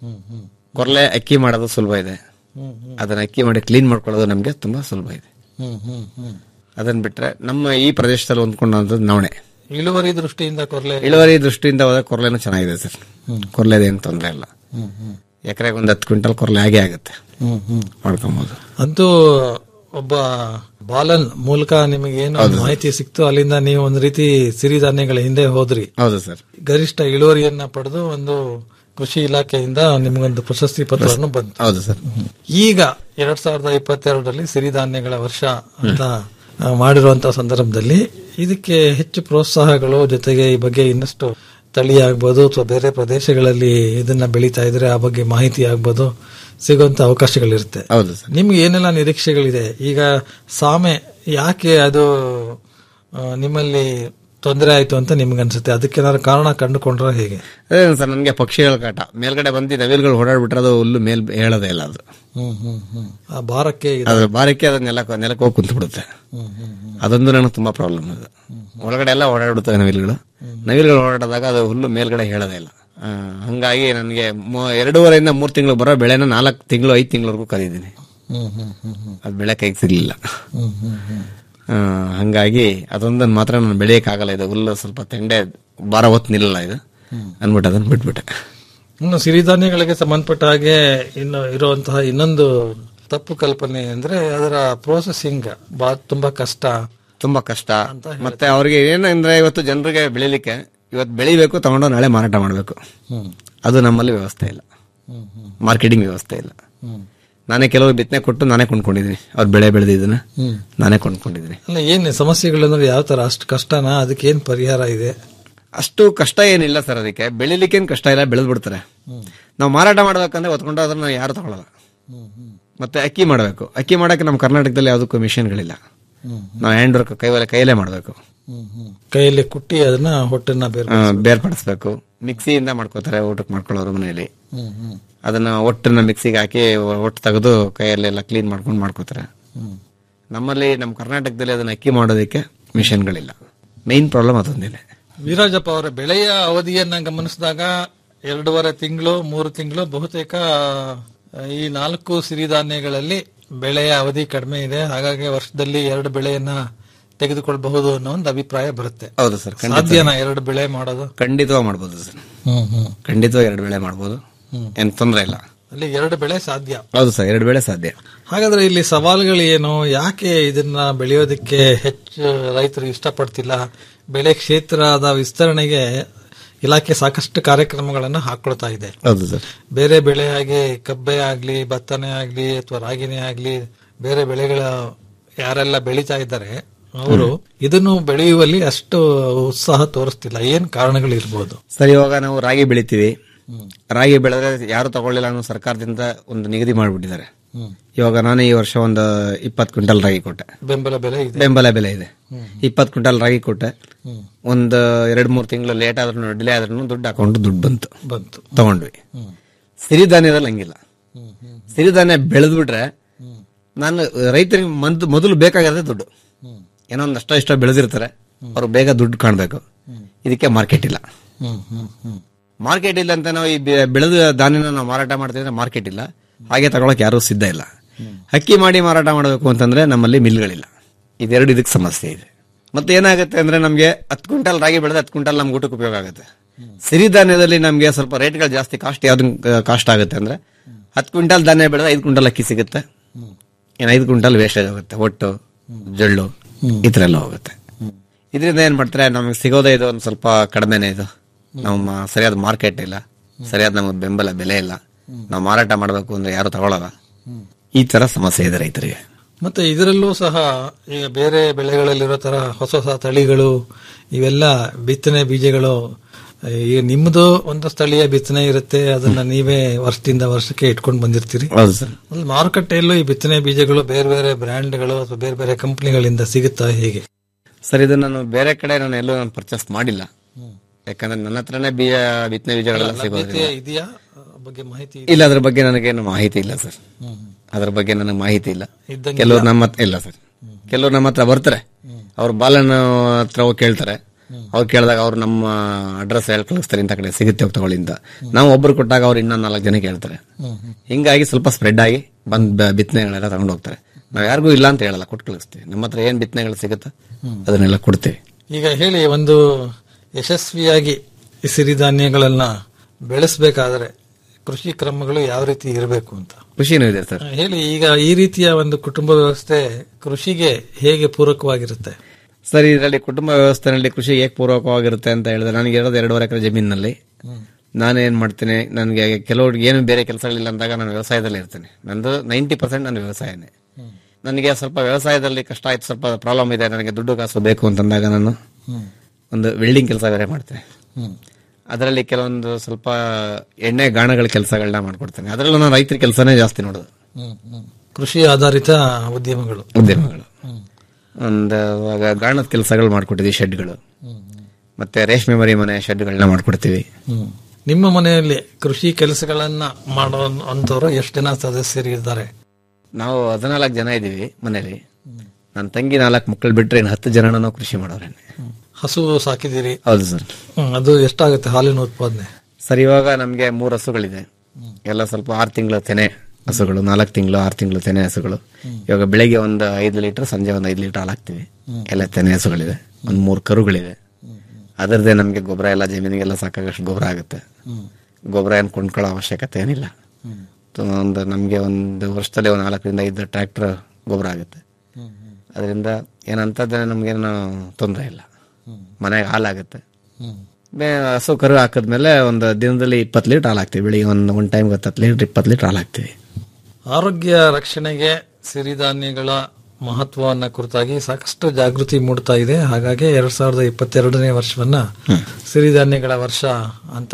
ಕೊರ್ಲೆ ಅಕ್ಕಿ ಮಾಡೋದು ಸುಲಭ ಇದೆ ಅದನ್ನ ಅಕ್ಕಿ ಮಾಡಿ ಕ್ಲೀನ್ ಮಾಡ್ಕೊಳ್ಳೋದು ನಮಗೆ ತುಂಬಾ ಸುಲಭ ಇದೆ ಅದನ್ನ ಬಿಟ್ರೆ ನಮ್ಮ ಈ ಪ್ರದೇಶದಲ್ಲಿ ಹೊಂದ್ಕೊಂಡಂಥದ್ದು ನವಣೆ ಇಳುವರಿ ದೃಷ್ಟಿಯಿಂದ ಕೊರ್ಲೆ ಇಳುವರಿ ದೃಷ್ಟಿಯಿಂದ ಹೋದ್ರೆ ಕೊರ್ಲೆನೂ ಚೆನ್ನಾಗಿದೆ ಸರ್ ಕೊರ್ಲೆದೇನು ತೊಂದರೆ ಇಲ್ಲ ಎಕರೆಗೆ ಒಂದು ಹತ್ತು ಕ್ವಿಂಟಲ್ ಕೊರ್ಲೆ ಆಗೇ ಆಗುತ್ತೆ ಮಾಡ್ಕೊಬೋದು ಅಂತೂ ಒಬ್ಬ ಬಾಲನ್ ಮೂಲಕ ನಿಮಗೆ ಏನು ಮಾಹಿತಿ ಸಿಕ್ತು ಅಲ್ಲಿಂದ ನೀವು ಒಂದು ರೀತಿ ಸಿರಿಧಾನ್ಯಗಳ ಹಿಂದೆ ಹೋದ್ರಿ ಹೌದು ಸರ್ ಗರಿಷ್ಠ ಇಳುವರಿಯನ್ನ ಪಡೆದು ಒಂದು ಕೃಷಿ ಇಲಾಖೆಯಿಂದ ನಿಮಗೊಂದು ಪ್ರಶಸ್ತಿ ಪತ್ರವನ್ನು ಬಂತು ಹೌದು ಸರ್ ಈಗ ಎರಡ್ ಸಾವಿರದ ಇಪ್ಪತ್ತೆರಡರಲ್ಲಿ ಸಿರಿಧಾನ್ಯಗಳ ವರ್ಷ ಅಂತ ಆ, ಮಾಡಿರುವಂತಹ ಸಂದರ್ಭದಲ್ಲಿ ಇದಕ್ಕೆ ಹೆಚ್ಚು ಪ್ರೋತ್ಸಾಹಗಳು ಜೊತೆಗೆ ಈ ಬಗ್ಗೆ ಇನ್ನಷ್ಟು ತಳಿ ಆಗ್ಬೋದು ಅಥವಾ ಬೇರೆ ಪ್ರದೇಶಗಳಲ್ಲಿ ಇದನ್ನ ಬೆಳೀತಾ ಇದ್ರೆ ಆ ಬಗ್ಗೆ ಮಾಹಿತಿ ಆಗ್ಬೋದು ಸಿಗುವಂತ ಅವಕಾಶಗಳಿರುತ್ತೆ ಹೌದು ಸರ್ ನಿಮ್ಗೆ ಏನೆಲ್ಲ ನಿರೀಕ್ಷೆಗಳಿದೆ ಈಗ ಸಾಮೆ ಯಾಕೆ ಅದು ಆ, ನಿಮ್ಮಲ್ಲಿ ತೊಂದರೆ ಆಯ್ತು ಅಂತ ನಿಮ್ಗೆ ಅನ್ಸುತ್ತೆ ಅದಕ್ಕೇನಾದ್ರು ಕಾರಣ ಕಂಡುಕೊಂಡ್ರೆ ಹೇಗೆ ಅದೇ ಸರ್ ನನಗೆ ಪಕ್ಷಿಗಳ ಕಾಟ ಮೇಲ್ಗಡೆ ಬಂದು ನವಿಲ್ಗಳು ಓಡಾಡ್ಬಿಟ್ರೆ ಅದು ಹುಲ್ಲು ಮೇಲ್ ಹೇಳೋದೇ ಇಲ್ಲ ಅದು ಹ್ಮ್ ಹ್ಮ್ ಹ್ಮ್ ಆ ಭಾರಕ್ಕೆ ಇದು- ಅದ್ರ ಬಾರಕ್ಕೆ ಅದು ನೆಲಕ್ಕೆ ನೆಲಕ್ಕೆ ಹೋಗಿ ಕುಂತು ಬಿಡುತ್ತೆ ಅದೊಂದು ನನಗೆ ತುಂಬಾ ಪ್ರಾಬ್ಲಮ್ ಅದು ಒಳಗಡೆ ಎಲ್ಲ ಓಡಾಡ್ಬಿಡ್ತವೆ ನವಿಲ್ಗಳು ನವಿಲ್ಗಳು ಓಡಾಡಿದಾಗ ಅದು ಹುಲ್ಲು ಮೇಲ್ಗಡೆ ಹೇಳೋದೇ ಇಲ್ಲ ಆ, ಹಂಗಾಗಿ ನನಗೆ ಮೂ- ಎರಡೂವರೆಯಿಂದ ಮೂರು ತಿಂಗಳು ಬರೋ ಬೆಳೆನ ನಾಲ್ಕು ತಿಂಗಳು ಐದು ತಿಂಗಳವರೆಗೂ ಕದಿದ್ದೀನಿ ಹ್ಮ್ ಹ್ಮ್ ಹ್ಮ್ ಹ್ಮ್ ಅದು ಬೆಳೆ ಕೈಗೆ ಸಿಗ್ಲಿಲ್ಲ ಹ್ಮ್ ಹ್ಮ್ ಹ್ಮ್ ಆ, ಹಂಗಾಗಿ ಅದೊಂದನ್ನು ಮಾತ್ರ ನಾನು ಬೆಳೆಯಕ್ಕಾಗಲ್ಲ ಇದು ಹುಲ್ಲು ಸ್ವಲ್ಪ ತೆಂಡೆ ಭಾರ ಹೊತ್ತು ನಿಲ್ಲಲ್ಲ ಇದು ಅಂದ್ಬಿಟ್ಟು ಅದನ್ನ ಬಿಟ್ಬಿಟ್ಟೆ ಇನ್ನು ಸಿರಿಧಾನ್ಯಗಳಿಗೆ ಸಂಬಂಧಪಟ್ಟ ಹಾಗೆ ಇನ್ನು ಇರುವಂತಹ ಇನ್ನೊಂದು ತಪ್ಪು ಕಲ್ಪನೆ ಅಂದ್ರೆ ಅದರ ಪ್ರೋಸೆಸಿಂಗ್ ಬಾ ತುಂಬಾ ಕಷ್ಟ ತುಂಬಾ ಕಷ್ಟ ಮತ್ತೆ ಅವ್ರಿಗೆ ಏನಂದ್ರೆ ಇವತ್ತು ಜನರಿಗೆ ಬೆಳಿಲಿಕ್ಕೆ ಇವತ್ತು ಬೆಳಿಬೇಕು ತಗೊಂಡು ನಾಳೆ ಮಾರಾಟ ಮಾಡಬೇಕು ಹ್ಮ್. ಅದು ನಮ್ಮಲ್ಲಿ ವ್ಯವಸ್ಥೆ ಇಲ್ಲ ಮಾರ್ಕೆಟಿಂಗ್ ವ್ಯವಸ್ಥೆ ಇಲ್ಲ ನಾನೇ ಕೆಲವರು ಬಿತ್ತನೆ ಕೊಟ್ಟು ನಾನೇ ಕೊಂಡ್ಕೊಂಡಿದ್ದೀನಿ ಅವ್ರು ಬೆಳೆ ಬೆಳೆದಿದ್ದನ್ನ ಹ್ಮ್. ನಾನೇ ಕೊಂಡ್ಕೊಂಡಿದ್ದೀನಿ ಅಲ್ಲ ಏನ್ ಸಮಸ್ಯೆಗಳು ಅಂದ್ರೆ ಯಾವ ತರ ಅಷ್ಟು ಕಷ್ಟನಾ ಅದಕ್ಕೆ ಏನ್ ಪರಿಹಾರ ಇದೆ ಅಷ್ಟು ಕಷ್ಟ ಏನಿಲ್ಲ ಸರ್ ಅದಕ್ಕೆ ಬೆಳಿಲಿಕ್ಕೇನು ಕಷ್ಟ ಇಲ್ಲ ಬೆಳೆದ್ ಬಿಡ್ತಾರೆ ನಾವು ಮಾರಾಟ ಮಾಡ್ಬೇಕಂದ್ರೆ ಹೊತ್ಕೊಂಡು ಅದನ್ನ ಯಾರು ತಗೊಳ್ಳಲ್ಲ ಮತ್ತೆ ಅಕ್ಕಿ ಮಾಡಬೇಕು ಅಕ್ಕಿ ಮಾಡಕ್ಕೆ ನಮ್ಮ ಕರ್ನಾಟಕದಲ್ಲಿ ಯಾವುದಕ್ಕೂ ಮಿಷನ್ಗಳಿಲ್ಲ ನಾವು ಹ್ಯಾಂಡ್ ವರ್ಕ್ ಕೈವಲೆ ಕೈಯಲ್ಲೇ ಮಾಡಬೇಕು ಕೈಯಲ್ಲಿ ಕುಟ್ಟಿ ಅದನ್ನ ಹೊಟ್ಟನ್ನ ಬೇರೆ ಬೇರ್ಪಡಿಸ್ಬೇಕು ಮಿಕ್ಸಿಯಿಂದ ಮಾಡ್ಕೋತಾರೆ ಊಟಕ್ಕೆ ಮಾಡ್ಕೊಳ್ಳೋರು ಮನೆಯಲ್ಲಿ ಹ್ಮ್ ಹ್ಮ್ ಅದನ್ನ ಒಟ್ಟನ್ನ ಮಿಕ್ಸಿಗೆ ಹಾಕಿ ಒಟ್ಟು ತೆಗೆದು ಕೈಯಲ್ಲೆಲ್ಲ ಕ್ಲೀನ್ ಮಾಡ್ಕೊಂಡು ಮಾಡ್ಕೋತಾರೆ ನಮ್ಮಲ್ಲಿ ನಮ್ಮ ಕರ್ನಾಟಕದಲ್ಲಿ ಅದನ್ನ ಅಕ್ಕಿ ಮಾಡೋದಕ್ಕೆ ಮಿಷನ್ಗಳಿಲ್ಲ ಮೈನ್ ಪ್ರಾಬ್ಲಮ್ ಅದೊಂದಿದೆ ವೀರಾಜಪ್ಪ ಅವರ ಬೆಳೆಯ ಅವಧಿಯನ್ನ ಗಮನಿಸಿದಾಗ ಎರಡೂವರೆ ತಿಂಗಳು ಮೂರು ತಿಂಗಳು ಬಹುತೇಕ ಆ, ಈ ನಾಲ್ಕು ಸಿರಿಧಾನ್ಯಗಳಲ್ಲಿ ಬೆಳೆಯ ಅವಧಿ ಕಡಿಮೆ ಇದೆ ಹಾಗಾಗಿ ವರ್ಷದಲ್ಲಿ ಎರಡು ಬೆಳೆಯನ್ನ ತೆಗೆದುಕೊಳ್ಬಹುದು ಅನ್ನೋ ಒಂದು ಅಭಿಪ್ರಾಯ ಬರುತ್ತೆ ಹೌದು ಸರ್ ಸಾಧ್ಯನಾ ಎರಡು ಬೆಳೆ ಮಾಡೋದು ಖಂಡಿತವಾಗಿ ಮಾಡ್ಬೋದು ಸರ್ ಹ್ಮ್ ಹ್ಮ್ ಖಂಡಿತವಾಗಿ ಎರಡು ಬೆಳೆ ಮಾಡ್ಬೋದು ಹ್ಮ್. ಏನ್ ತೊಂದರೆ ಇಲ್ಲ ಅಲ್ಲಿ ಎರಡು ಬೆಳೆ ಸಾಧ್ಯ ಹೌದು ಸರ್ ಎರಡು ಬೆಳೆ ಸಾಧ್ಯ ಹಾಗಾದ್ರೆ ಇಲ್ಲಿ ಸವಾಲುಗಳು ಏನು ಯಾಕೆ ಇದನ್ನ ಬೆಳೆಯೋದಕ್ಕೆ ಹೆಚ್ಚು ರೈತರು ಇಷ್ಟಪಡ್ತಿಲ್ಲ ಬೆಳೆ ಕ್ಷೇತ್ರದ ವಿಸ್ತರಣೆಗೆ ಇಲಾಖೆ ಸಾಕಷ್ಟು ಕಾರ್ಯಕ್ರಮಗಳನ್ನು ಹಾಕೊಳ್ತಾ ಇದೆ ಹೌದು ಸರ್ ಬೇರೆ ಬೆಳೆ ಹಾಗೆ ಕಬ್ಬೆ ಆಗ್ಲಿ ಭತ್ತನೇ ಆಗ್ಲಿ ಅಥವಾ ರಾಗಿನೇ ಆಗ್ಲಿ ಬೇರೆ ಬೆಳೆಗಳ ಯಾರೆಲ್ಲ ಬೆಳೀತಾ ಇದ್ದಾರೆ ಅವರು ಇದನ್ನು ಬೆಳೆಯುವಲ್ಲಿ ಅಷ್ಟು ಉತ್ಸಾಹ ತೋರಿಸ್ತಿಲ್ಲ ಏನ್ ಕಾರಣಗಳಿರ್ಬೋದು ಸರ್ ಇವಾಗ ನಾವು ರಾಗಿ ಬೆಳಿತೀವಿ ರಾಗಿ ಬೆಳೆದ್ರೆ ಯಾರು ತಗೊಳ್ಳಿಲ್ಲ ಅನ್ನೋ ಸರ್ಕಾರದಿಂದ ಒಂದು ನಿಗದಿ ಮಾಡಿಬಿಟ್ಟಿದ್ದಾರೆ ಹ್ಮ್. ಇವಾಗ ನಾನು ಈ ವರ್ಷ ಒಂದು ಇಪ್ಪತ್ತು ಕ್ವಿಂಟಲ್ ರಾಗಿ ಕೊಟ್ಟೆ ಬೆಂಬಲ ಬೆಲೆ ಇದೆ ಬೆಂಬಲ ಬೆಲೆ ಇದೆ ಇಪ್ಪತ್ತು ಕ್ವಿಂಟಲ್ ರಾಗಿ ಕೊಟ್ಟೆ ಹ್ಮ್. ಒಂದು ಎರಡು ಮೂರು ತಿಂಗಳು ಲೇಟ್ ಆದ್ರೂ ಡಿಲೇ ಆದ್ರೂ ದುಡ್ಡು ಹಾಕೊಂಡು ದುಡ್ಡು ಬಂತು ಬಂತು ತಗೊಂಡ್ವಿ ಸಿರಿಧಾನ್ಯದಲ್ಲಿ ಹಂಗಿಲ್ಲ ಸಿರಿಧಾನ್ಯ ಬೆಳೆದ್ಬಿಟ್ರೆ ನಾನು ರೈತರಿಗೆ ಮಂತ್ ಮೊದಲು ಬೇಕಾಗದೆ ದುಡ್ಡು ಏನೋ ಒಂದು ಅಷ್ಟ ಇಷ್ಟ ಬೆಳೆದಿರ್ತಾರೆ ಅವ್ರು ಬೇಗ ದುಡ್ಡು ಕಾಣಬೇಕು ಇದಕ್ಕೆ ಮಾರ್ಕೆಟ್ ಇಲ್ಲ ಹ್ಮ್ ಹ್ಮ್ ಹ್ಮ್ ಮಾರ್ಕೆಟ್ ಇಲ್ಲ ಅಂತ ನಾವು ಈ ಬೆ- ಬೆಳೆದ ಧಾನ್ಯನ ನಾವು ಮಾರಾಟ ಮಾಡ್ತಿದ್ರೆ ಮಾರ್ಕೆಟ್ ಇಲ್ಲ ಹಾಗೆ ತಗೊಳಕ್ ಯಾರು ಸಿದ್ಧ ಇಲ್ಲ ಅಕ್ಕಿ ಮಾಡಿ ಮಾರಾಟ ಮಾಡಬೇಕು ಅಂತಂದ್ರೆ ನಮ್ಮಲ್ಲಿ ಮಿಲ್ಗಳಿಲ್ಲ ಇದೆರಡು ಇದಕ್ಕೆ ಸಮಸ್ಯೆ ಇದೆ ಮತ್ತೆ ಏನಾಗುತ್ತೆ ಅಂದ್ರೆ ನಮಗೆ ಹತ್ತು ಕ್ವಿಂಟಲ್ ರಾಗಿ ಬೆಳೆದ್ರೆ ಹತ್ತು ಕ್ವಿಂಟಲ್ ನಮ್ಗೆ ಊಟಕ್ಕೆ ಉಪಯೋಗ ಆಗುತ್ತೆ ಸಿರಿಧಾನ್ಯದಲ್ಲಿ ನಮಗೆ ಸ್ವಲ್ಪ ರೇಟ್ಗಳು ಜಾಸ್ತಿ ಕಾಸ್ಟ್ ಯಾವ್ದು ಕಾಸ್ಟ್ ಆಗುತ್ತೆ ಅಂದ್ರೆ ಹತ್ತು ಕ್ವಿಂಟಲ್ ಧಾನ್ಯ ಬೆಳೆದ್ರೆ ಐದು ಕ್ವಿಂಟಲ್ ಅಕ್ಕಿ ಸಿಗುತ್ತೆ ಏನು ಐದು ಕ್ವಿಂಟಲ್ ವೇಸ್ಟೇಜ್ ಹೋಗುತ್ತೆ ಒಟ್ಟು ಜಳ್ಳು ಈ ಥರ ಎಲ್ಲ ಹೋಗುತ್ತೆ ಇದರಿಂದ ಏನ್ ಮಾಡ್ತಾರೆ ನಮಗೆ ಸಿಗೋದೇ ಇದು ಒಂದು ಸ್ವಲ್ಪ ಕಡಿಮೆನೇ ಇದು ನಮ್ಮ ಸರಿಯಾದ ಮಾರ್ಕೆಟ್ ಇಲ್ಲ ಸರಿಯಾದ ನಮಗೆ ಬೆಂಬಲ ಬೆಲೆ ಇಲ್ಲ ನಾವು ಮಾರಾಟ ಮಾಡಬೇಕು ಅಂದ್ರೆ ಯಾರು ತಗೊಳ್ಳಲ್ಲ ಈ ತರ ಸಮಸ್ಯೆ ಇದೆ ರೈತರಿಗೆ ಮತ್ತೆ ಇದರಲ್ಲೂ ಸಹ ಈಗ ಬೇರೆ ಬೆಳೆಗಳಲ್ಲಿರೋ ತರ ಹೊಸ ಹೊಸ ತಳಿಗಳು ಇವೆಲ್ಲ ಬಿತ್ತನೆ ಬೀಜಗಳು ಈಗ ನಿಮ್ದು ಒಂದು ಸ್ಥಳೀಯ ಬಿತ್ತನೆ ಇರುತ್ತೆ ಅದನ್ನ ನೀವೇ ವರ್ಷದಿಂದ ವರ್ಷಕ್ಕೆ ಇಟ್ಕೊಂಡು ಬಂದಿರ್ತೀರಿ ಹೌದು ಸರ್ ಅಲ್ಲಿ ಮಾರುಕಟ್ಟೆಯಲ್ಲೂ ಈ ಬಿತ್ತನೆ ಬೀಜಗಳು ಬೇರೆ ಬೇರೆ ಬ್ರ್ಯಾಂಡ್ಗಳು ಅಥವಾ ಬೇರೆ ಬೇರೆ ಕಂಪನಿಗಳಿಂದ ಸಿಗುತ್ತಾ ಹೇಗೆ ಸರ್ ಇದು ನಾನು ಬೇರೆ ಕಡೆ ನಾನು ಎಲ್ಲೂ ನಾನು ಪರ್ಚೇಸ್ ಮಾಡಿಲ್ಲ ಯಾಕಂದ್ರೆ ನನ್ನ ಹತ್ರನೇ ಬೀಜ ಬಿತ್ತನೆ ಬೀಜಗಳೆಲ್ಲ ಸಿಗೋದಿಲ್ಲ ಲಭ್ಯತೆ ಇದೆಯಾ ಆ ಬಗ್ಗೆ ಮಾಹಿತಿ ಇಲ್ಲ ಅದ್ರ ಬಗ್ಗೆ ನನಗೇನು ಮಾಹಿತಿ ಇಲ್ಲ ಸರ್ ಅದ್ರ ಬಗ್ಗೆ ನನಗೆ ಮಾಹಿತಿ ಇಲ್ಲ ಇದ್ದಂಗೆ ಕೆಲವ್ರು ನಮ್ಮ ಹತ್ರ ಇಲ್ಲ ಸರ್ ಕೆಲವ್ರು ನಮ್ಮ ಹತ್ರ ಬರ್ತಾರೆ ಅವ್ರ ಬಾಲನ ಹತ್ರ ಹೋಗಿ ಕೇಳ್ತಾರೆ ಅವ್ರು ಕೇಳಿದಾಗ ಅವ್ರು ನಮ್ಮ ಅಡ್ರೆಸ್ ಹೇಳಿ ಕಳಿಸ್ತಾರೆ ಇಂಥ ಕಡೆ ಸಿಗುತ್ತೆ ಹೋಗಿ ತಗೊಳ್ಳಿ ಅಂತ ನಾವು ಒಬ್ರು ಕೊಟ್ಟಾಗ ಅವ್ರು ಇನ್ನೂ ನಾಲ್ಕು ಜನ ಕೇಳ್ತಾರೆ ಹಿಂಗಾಗಿ ಸ್ವಲ್ಪ ಸ್ಪ್ರೆಡ್ ಆಗಿ ಬಂದ್ ಬ- ಬಿತ್ತನೆಗಳೆಲ್ಲ ತಗೊಂಡು ಹೋಗ್ತಾರೆ ನಾವ್ ಯಾರಿಗೂ ಇಲ್ಲ ಅಂತ ಹೇಳಲ್ಲ ಕೊಟ್ಟು ಕಳಿಸ್ತೀವಿ ನಮ್ಮ ಹತ್ರ ಏನ್ ಬಿತ್ತನೆಗಳು ಸಿಗುತ್ತೋ ಅದನ್ನೆಲ್ಲ ಕೊಡ್ತೀವಿ ಈಗ ಹೇಳಿ ಒಂದು ಯಶಸ್ವಿಯಾಗಿ ಈ ಸಿರಿಧಾನ್ಯಗಳನ್ನ ಬೆಳೆಸಬೇಕಾದ್ರೆ ಕೃಷಿ ಕ್ರಮಗಳು ಯಾವ ರೀತಿ ಇರಬೇಕು ಅಂತ ಖುಷಿನೂ ಇದೆ ಸರ್ ಹೇಳಿ ಈಗ ಈ ರೀತಿಯ ಒಂದು ಕುಟುಂಬ ವ್ಯವಸ್ಥೆ ಕೃಷಿಗೆ ಹೇಗೆ ಪೂರಕವಾಗಿರುತ್ತೆ ಸರ್ ಇದರಲ್ಲಿ ಕುಟುಂಬ ವ್ಯವಸ್ಥೆನಲ್ಲಿ ಕೃಷಿ ಹೇಗೆ ಪೂರ್ವಕವಾಗಿರುತ್ತೆ ಅಂತ ಹೇಳಿದ್ರೆ ನನಗೆ ಇರೋದು ಎರಡೂವರೆ ಎಕರೆ ಜಮೀನಿನಲ್ಲಿ ನಾನು ಏನ್ ಮಾಡ್ತೇನೆ ನನಗೆ ಕೆಲವ್ರಿಗೆ ಏನು ಬೇರೆ ಕೆಲಸಗಳಿಲ್ಲ ಅಂದಾಗ ನಾನು ವ್ಯವಸಾಯದಲ್ಲಿ ಇರ್ತೇನೆ ನಂದು ನೈಂಟಿ ಪರ್ಸೆಂಟ್ ನನ್ನ ವ್ಯವಸಾಯನೇ ನನಗೆ ಸ್ವಲ್ಪ ವ್ಯವಸಾಯದಲ್ಲಿ ಕಷ್ಟ ಆಯ್ತು ಸ್ವಲ್ಪ ಪ್ರಾಬ್ಲಮ್ ಇದೆ ನನಗೆ ದುಡ್ಡು ಕಾಸು ಬೇಕು ಅಂತಂದಾಗ ನಾನು ಒಂದು ವೆಲ್ಡಿಂಗ್ ಕೆಲಸ ಬೇರೆ ಮಾಡ್ತೇನೆ ಅದರಲ್ಲಿ ಕೆಲವೊಂದು ಸ್ವಲ್ಪ ಎಣ್ಣೆ ಗಾಣಗಳ ಕೆಲಸಗಳನ್ನ ಮಾಡ್ಕೊಡ್ತೇನೆ ಅದರಲ್ಲೂ ನಾನು ರೈತರ ಕೆಲಸನೇ ಜಾಸ್ತಿ ನೋಡೋದು ಕೃಷಿ ಆಧಾರಿತ ಉದ್ಯಮಗಳು ಉದ್ಯಮಗಳು ಒಂದು ಇವಾಗ ಗಾಣದ ಕೆಲಸಗಳು ಮಾಡ್ಕೊಟ್ಟಿದ್ವಿ ಶೆಡ್ಗಳು ಮತ್ತೆ ರೇಷ್ಮೆ ಮರಿ ಮನೆ ಶೆಡ್ಗಳನ್ನ ಮಾಡ್ಕೊಡ್ತೀವಿ ನಿಮ್ಮ ಮನೆಯಲ್ಲಿ ಕೃಷಿ ಕೆಲಸಗಳನ್ನ ಮಾಡೋ ಅಂತವ್ರು ಎಷ್ಟು ಜನ ಸದಸ್ಯರು ಇದ್ದಾರೆ ನಾವು ಹದಿನಾಲ್ಕು ಜನ ಇದ್ದೀವಿ ಮನೇಲಿ ನನ್ನ ತಂಗಿ ನಾಲ್ಕು ಮಕ್ಕಳು ಬಿಟ್ರೆ ಇನ್ನು ಹತ್ತು ಜನ ನಾವು ಕೃಷಿ ಮಾಡೋರೇನೆ ಹಸು ಸಾಕಿದ್ದೀರಿ ಹೌದು ಸರ್ ಹ್ಮ್, ಅದು ಎಷ್ಟಾಗುತ್ತೆ ಹಾಲಿನ ಉತ್ಪಾದನೆ ಸರ್ ಇವಾಗ ನಮ್ಗೆ ಮೂರು ಹಸುಗಳಿದೆ ಎಲ್ಲ ಸ್ವಲ್ಪ ಆರು ತಿಂಗಳು ತೆನೆ ಹಸುಗಳು ನಾಲ್ಕು ತಿಂಗಳು ಆರು ತಿಂಗಳು ತೆನೆ ಹಸುಗಳು ಇವಾಗ ಬೆಳಿಗ್ಗೆ ಒಂದು ಐದು ಲೀಟರ್ ಸಂಜೆ ಒಂದು ಐದು ಲೀಟರ್ ಹಾಲು ಹಾಕ್ತಿವಿ ಎಲ್ಲ ತೆನೆ ಹಸುಗಳಿದೆ ಒಂದು ಮೂರು ಕರುಗಳಿದೆ ಅದರದೇ ನಮಗೆ ಗೊಬ್ಬರ ಎಲ್ಲ ಜಮೀನಿಗೆಲ್ಲ ಸಾಕಾಗಷ್ಟು ಗೊಬ್ಬರ ಆಗುತ್ತೆ ಗೊಬ್ಬರ ಏನು ಕೊಂಡ್ಕೊಳ್ಳೋ ಅವಶ್ಯಕತೆ ಏನಿಲ್ಲ ತು- ಒಂದು ನಮಗೆ ಒಂದು ವರ್ಷದಲ್ಲಿ ಒಂದು ನಾಲ್ಕರಿಂದ ಐದು ಟ್ರ್ಯಾಕ್ಟರ್ ಗೊಬ್ಬರ ಆಗುತ್ತೆ ಅದರಿಂದ ಏನಂತದ್ದು ನಮ್ಗೇನು ತೊಂದರೆ ಇಲ್ಲ ಮನೆಗೆ ಹಾಲಾಗುತ್ತೆ ಬೇ- ಹಸು ಕರು ಹಾಕಿದ್ಮೇಲೆ ಒಂದು ದಿನದಲ್ಲಿ ಇಪ್ಪತ್ತು ಲೀಟರ್ ಹಾಲು ಹಾಕ್ತಿವಿ ಬೆಳಿಗ್ಗೆ ಒಂದು ಒಂದು ಟೈಮ್ ಹತ್ತು ಲೀಟರ್ ಇಪ್ಪತ್ತು ಲೀಟರ್ ಹಾಲು ಹಾಕ್ತಿವಿ ಆರೋಗ್ಯ ರಕ್ಷಣೆಗೆ ಸಿರಿಧಾನ್ಯಗಳ ಮಹತ್ವವನ್ನ ಕುರಿತಾಗಿ ಸಾಕಷ್ಟು ಜಾಗೃತಿ ಮೂಡ್ತಾ ಇದೆ ಹಾಗಾಗಿ ಎರಡ್ ಸಾವಿರದ ಇಪ್ಪತ್ತೆರಡನೇ ವರ್ಷವನ್ನ ಸಿರಿಧಾನ್ಯಗಳ ವರ್ಷ ಅಂತ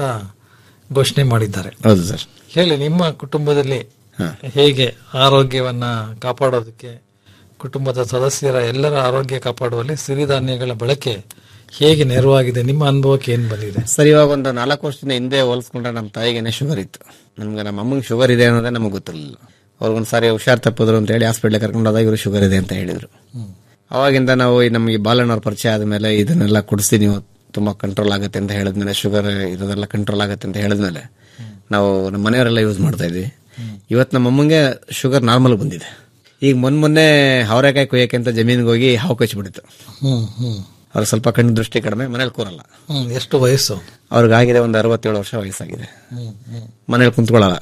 ಘೋಷಣೆ ಮಾಡಿದ್ದಾರೆ ಹೌದು ಸರ್ ಹೇಳಿ ನಿಮ್ಮ ಕುಟುಂಬದಲ್ಲಿ ಹೇಗೆ ಆರೋಗ್ಯವನ್ನ ಕಾಪಾಡೋದಕ್ಕೆ ಕುಟುಂಬದ ಸದಸ್ಯರ ಎಲ್ಲರ ಆರೋಗ್ಯ ಕಾಪಾಡುವಲ್ಲಿ ಸಿರಿಧಾನ್ಯಗಳ ಬಳಕೆ ಹೇಗೆ ನೆರವಾಗಿದೆ ನಿಮ್ಮ ಅನುಭವಕ್ಕೆ ಏನ್ ಬಂದಿದೆ ಸರ್ ಇವಾಗ ಒಂದು ನಾಲ್ಕು ವರ್ಷದಿಂದ ಹಿಂದೆ ಹೋಲಿಸ್ಕೊಂಡ್ರೆ ನಮ್ಮ ತಾಯಿಗೇನೆ ಶುಗರ್ ಇತ್ತು ನಮ್ಗೆ ನಮ್ಮ ಅಮ್ಮಂಗೆ ಶುಗರ್ ಇದೆ ಅನ್ನೋದೇ ನಮಗೆ ಗೊತ್ತಿರಲಿಲ್ಲ ಅವ್ರಿಗೊಂದು ಸಾರಿ ಹುಷಾರ್ ತಪ್ಪಿದ್ರು ಅಂತ ಹೇಳಿ ಹಾಸ್ಪಿಟ್ಲಿಗೆ ಕರ್ಕೊಂಡು ಹೋದಾಗ ಇವರು ಶುಗರ್ ಇದೆ ಅಂತ ಹೇಳಿದ್ರು ಅವಾಗಿಂದ ನಾವು ಈ ನಮಗೆ ಬಾಲಣ್ಣವ್ರ ಪರಿಚಯ ಆದಮೇಲೆ ಇದನ್ನೆಲ್ಲ ಕುಡಿಸಿ ನೀವು ತುಂಬಾ ಕಂಟ್ರೋಲ್ ಆಗುತ್ತೆ ಅಂತ ಹೇಳಿದ್ಮೇಲೆ ಶುಗರ್ ಇರೋದೆಲ್ಲ ಕಂಟ್ರೋಲ್ ಆಗುತ್ತೆ ಅಂತ ಹೇಳಿದ್ಮೇಲೆ ನಾವು ನಮ್ಮ ಮನೆಯವರೆಲ್ಲ ಯೂಸ್ ಮಾಡ್ತಾ ಇದ್ವಿ ಇವತ್ತು ನಮ್ಮ ಅಮ್ಮಂಗೆ ಶುಗರ್ ನಾರ್ಮಲ್ ಬಂದಿದೆ ಈಗ ಮೊನ್ನೆ ಮೊನ್ನೆ ಅವರೆಕಾಯಿ ಕೊಯ್ಯಕ್ಕೆ ಅಂತ ಜಮೀನಿಗೆ ಹೋಗಿ ಹಾವು ಕಚ್ಚಿಬಿಡ್ತು ಹ್ಮ್ ಹ್ಮ್ ಅವ್ರಿಗೆ ಸ್ವಲ್ಪ ಕಣ್ಣು ದೃಷ್ಟಿ ಕಡಿಮೆ ಮನೇಲಿ ಕೂರಲ್ಲ ಹ್ಮ್ ಎಷ್ಟು ವಯಸ್ಸು ಅವ್ರಿಗಾಗಿದೆ ಒಂದು ಅರವತ್ತೇಳು ವರ್ಷ ವಯಸ್ಸಾಗಿದೆ ಹ್ಮ್ ಹ್ಮ್ ಮನೇಲಿ ಕುಂತ್ಕೊಳ್ಳಲ್ಲ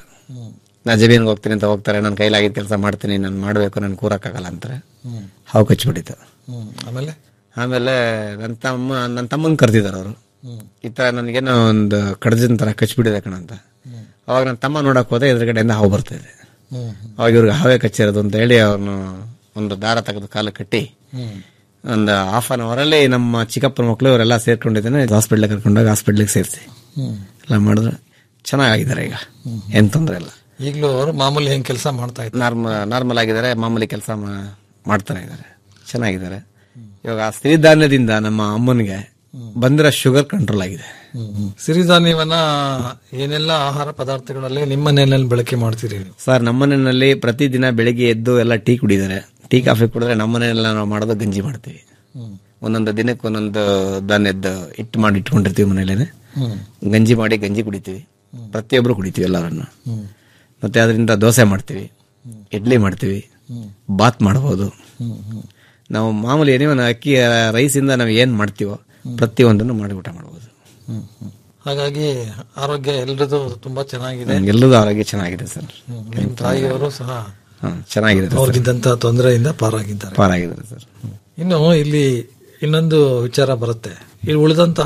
ನಾ ಜಮೀನ್ಗೆ ಹೋಗ್ತೀನಿ ಅಂತ ಹೋಗ್ತಾರೆ ನನ್ನ ಕೈಲಾಗಿದ್ದ ಕೆಲಸ ಮಾಡ್ತೀನಿ ನಾನು ಮಾಡಬೇಕು ನಾನು ಕೂರಕ್ಕಾಗಲ್ಲ ಅಂತಾರೆ ಹ್ಮ್ ಹಾವು ಕಚ್ಚಿಬಿಟ್ಟಿತ್ತು ಹ್ಮ್ ಆಮೇಲೆ ಆಮೇಲೆ ನನ್ನ ತಮ್ಮ ನನ್ನ ತಮ್ಮನ್ ಕರೆದಿದ್ದಾರೆ ಅವರು ಹ್ಮ್. ಈ ತರ ನನಗೇನೋ ಒಂದು ಕಡಜಿನ ತರ ಕಚ್ಬಿಟ್ಟಿದೆ ಕಣ ಅಂತ ಅವಾಗ ನನ್ನ ತಮ್ಮ ನೋಡಕ್ ಹೋದೆ ಎದುರುಗಡೆಯಿಂದ ಹಾವು ಬರ್ತಾ ಇದೆ ಹ್ಮ್ ಅವಾಗ ಇವ್ರಿಗೆ ಹಾವೇ ಕಚ್ಚಿರೋದು ಅಂತ ಹೇಳಿ ಅವ್ರನ್ನ ಒಂದು ದಾರ ತೆಗೆದು ಕಾಲು ಕಟ್ಟಿ ಹ್ಮ್ ಒಂದು ಹಾಫ್ ಅನ್ ಅವರ್ ಅಲ್ಲಿ ನಮ್ಮ ಚಿಕ್ಕಪ್ಪನ ಮಕ್ಕಳು ಇವರೆಲ್ಲ ಸೇರ್ಕೊಂಡಿದ್ದೇನೆ ಹಾಸ್ಪಿಟ್ಲಿಗೆ ಕರ್ಕೊಂಡೋಗಿ ಹಾಸ್ಪಿಟ್ಲಿಗೆ ಸೇರಿಸಿ ಹ್ಮ್ ಎಲ್ಲ ಮಾಡಿದ್ರೆ ಚೆನ್ನಾಗಿದ್ದಾರೆ ಈಗ ಏನ್ ತೊಂದರೆ ಇಲ್ಲ ಈಗಲೂ ಅವರು ಮಾಮೂಲಿ ಹೆಂಗ್ ಕೆಲಸ ಮಾಡ್ತಾ ಇದ್ದಾರೆ ನಾರ್ಮಲ್ ನಾರ್ಮಲ್ ಆಗಿದ್ದಾರೆ ಮಾಮೂಲಿ ಕೆಲಸ ಮಾಡ್ತಾನೆ ಇದ್ದಾರೆ ಚೆನ್ನಾಗಿದ್ದಾರೆ ಇವಾಗ ಆ ಸಿರಿಧಾನ್ಯದಿಂದ ನಮ್ಮ ಅಮ್ಮನಿಗೆ ಬಂದಿರೋ ಶುಗರ್ ಕಂಟ್ರೋಲ್ ಆಗಿದೆ ಸಿರಿಧಾನ್ಯವನ್ನ ಏನೆಲ್ಲ ಆಹಾರ ಪದಾರ್ಥಗಳಲ್ಲಿ ನಿಮ್ಮ ಮನೆಯಲ್ಲಿ ಬಳಕೆ ಮಾಡ್ತೀರಿ ನೀವು ಸರ್ ನಮ್ಮನೆಯಲ್ಲಿ ಪ್ರತಿದಿನ ಬೆಳಿಗ್ಗೆ ಎದ್ದು ಎಲ್ಲ ಟೀ ಕುಡಿತಾರೆ ಟೀ ಕಾಫಿ ಕುಡಿದ್ರೆ ನಮ್ಮನೆಲ್ಲ ನಾವು ಮಾಡೋದು ಗಂಜಿ ಮಾಡ್ತೀವಿ ಹ್ಮ್. ಒಂದೊಂದು ದಿನಕ್ಕೆ ಒಂದೊಂದು ಧಾನ್ಯದ ಹಿಟ್ಟು ಮಾಡಿ ಇಟ್ಕೊಂಡಿರ್ತೀವಿ ಮನೇಲೇನೆ ಹ್ಮ್. ಗಂಜಿ ಮಾಡಿ ಗಂಜಿ ಕುಡಿತೀವಿ ಪ್ರತಿಯೊಬ್ರು ಕುಡಿತೀವಿ ಎಲ್ಲರನ್ನು ಹ್ಮ್. ಮತ್ತೆ ಅದರಿಂದ ದೋಸೆ ಮಾಡ್ತೀವಿ ಇಡ್ಲಿ ಮಾಡ್ತೀವಿ ಬಾತ್ ಮಾಡ್ಬೋದು ಹ್ಮ್ ಹ್ಮ್ ನಾವು ಮಾಮೂಲಿ ಏನೇ ಒಂದು ಅಕ್ಕಿ ರೈಸಿಂದ ನಾವು ಏನ್ ಮಾಡ್ತೀವೋ ಪ್ರತಿಯೊಂದನ್ನು ಮಾಡಿ ಊಟ ಮಾಡ್ಬೋದು ಹ್ಮ್ ಹ್ಮ್. ಹಾಗಾಗಿ ಆರೋಗ್ಯ ಎಲ್ರದು ತುಂಬಾ ಚೆನ್ನಾಗಿದೆ ಎಲ್ಲದೂ ಆರೋಗ್ಯ ಚೆನ್ನಾಗಿದೆ ಸರ್ ಹ್ಮ್. ನಿಮ್ ತಾಯಿಯವರು ಸಹ ಹ್ಮ್, ಚೆನ್ನಾಗಿದೆ ಸರ್. ಅವ್ರಿಗಿದ್ದಂತ ತೊಂದರೆಯಿಂದ ಪಾರಾಗಿದ್ದಾರೆ ಪಾರಾಗಿದ್ದಾರೆ ಸರ್ ಇನ್ನು ಇಲ್ಲಿ ಇನ್ನೊಂದು ವಿಚಾರ ಬರುತ್ತೆ ಇಲ್ಲಿ ಉಳಿದಂತಹ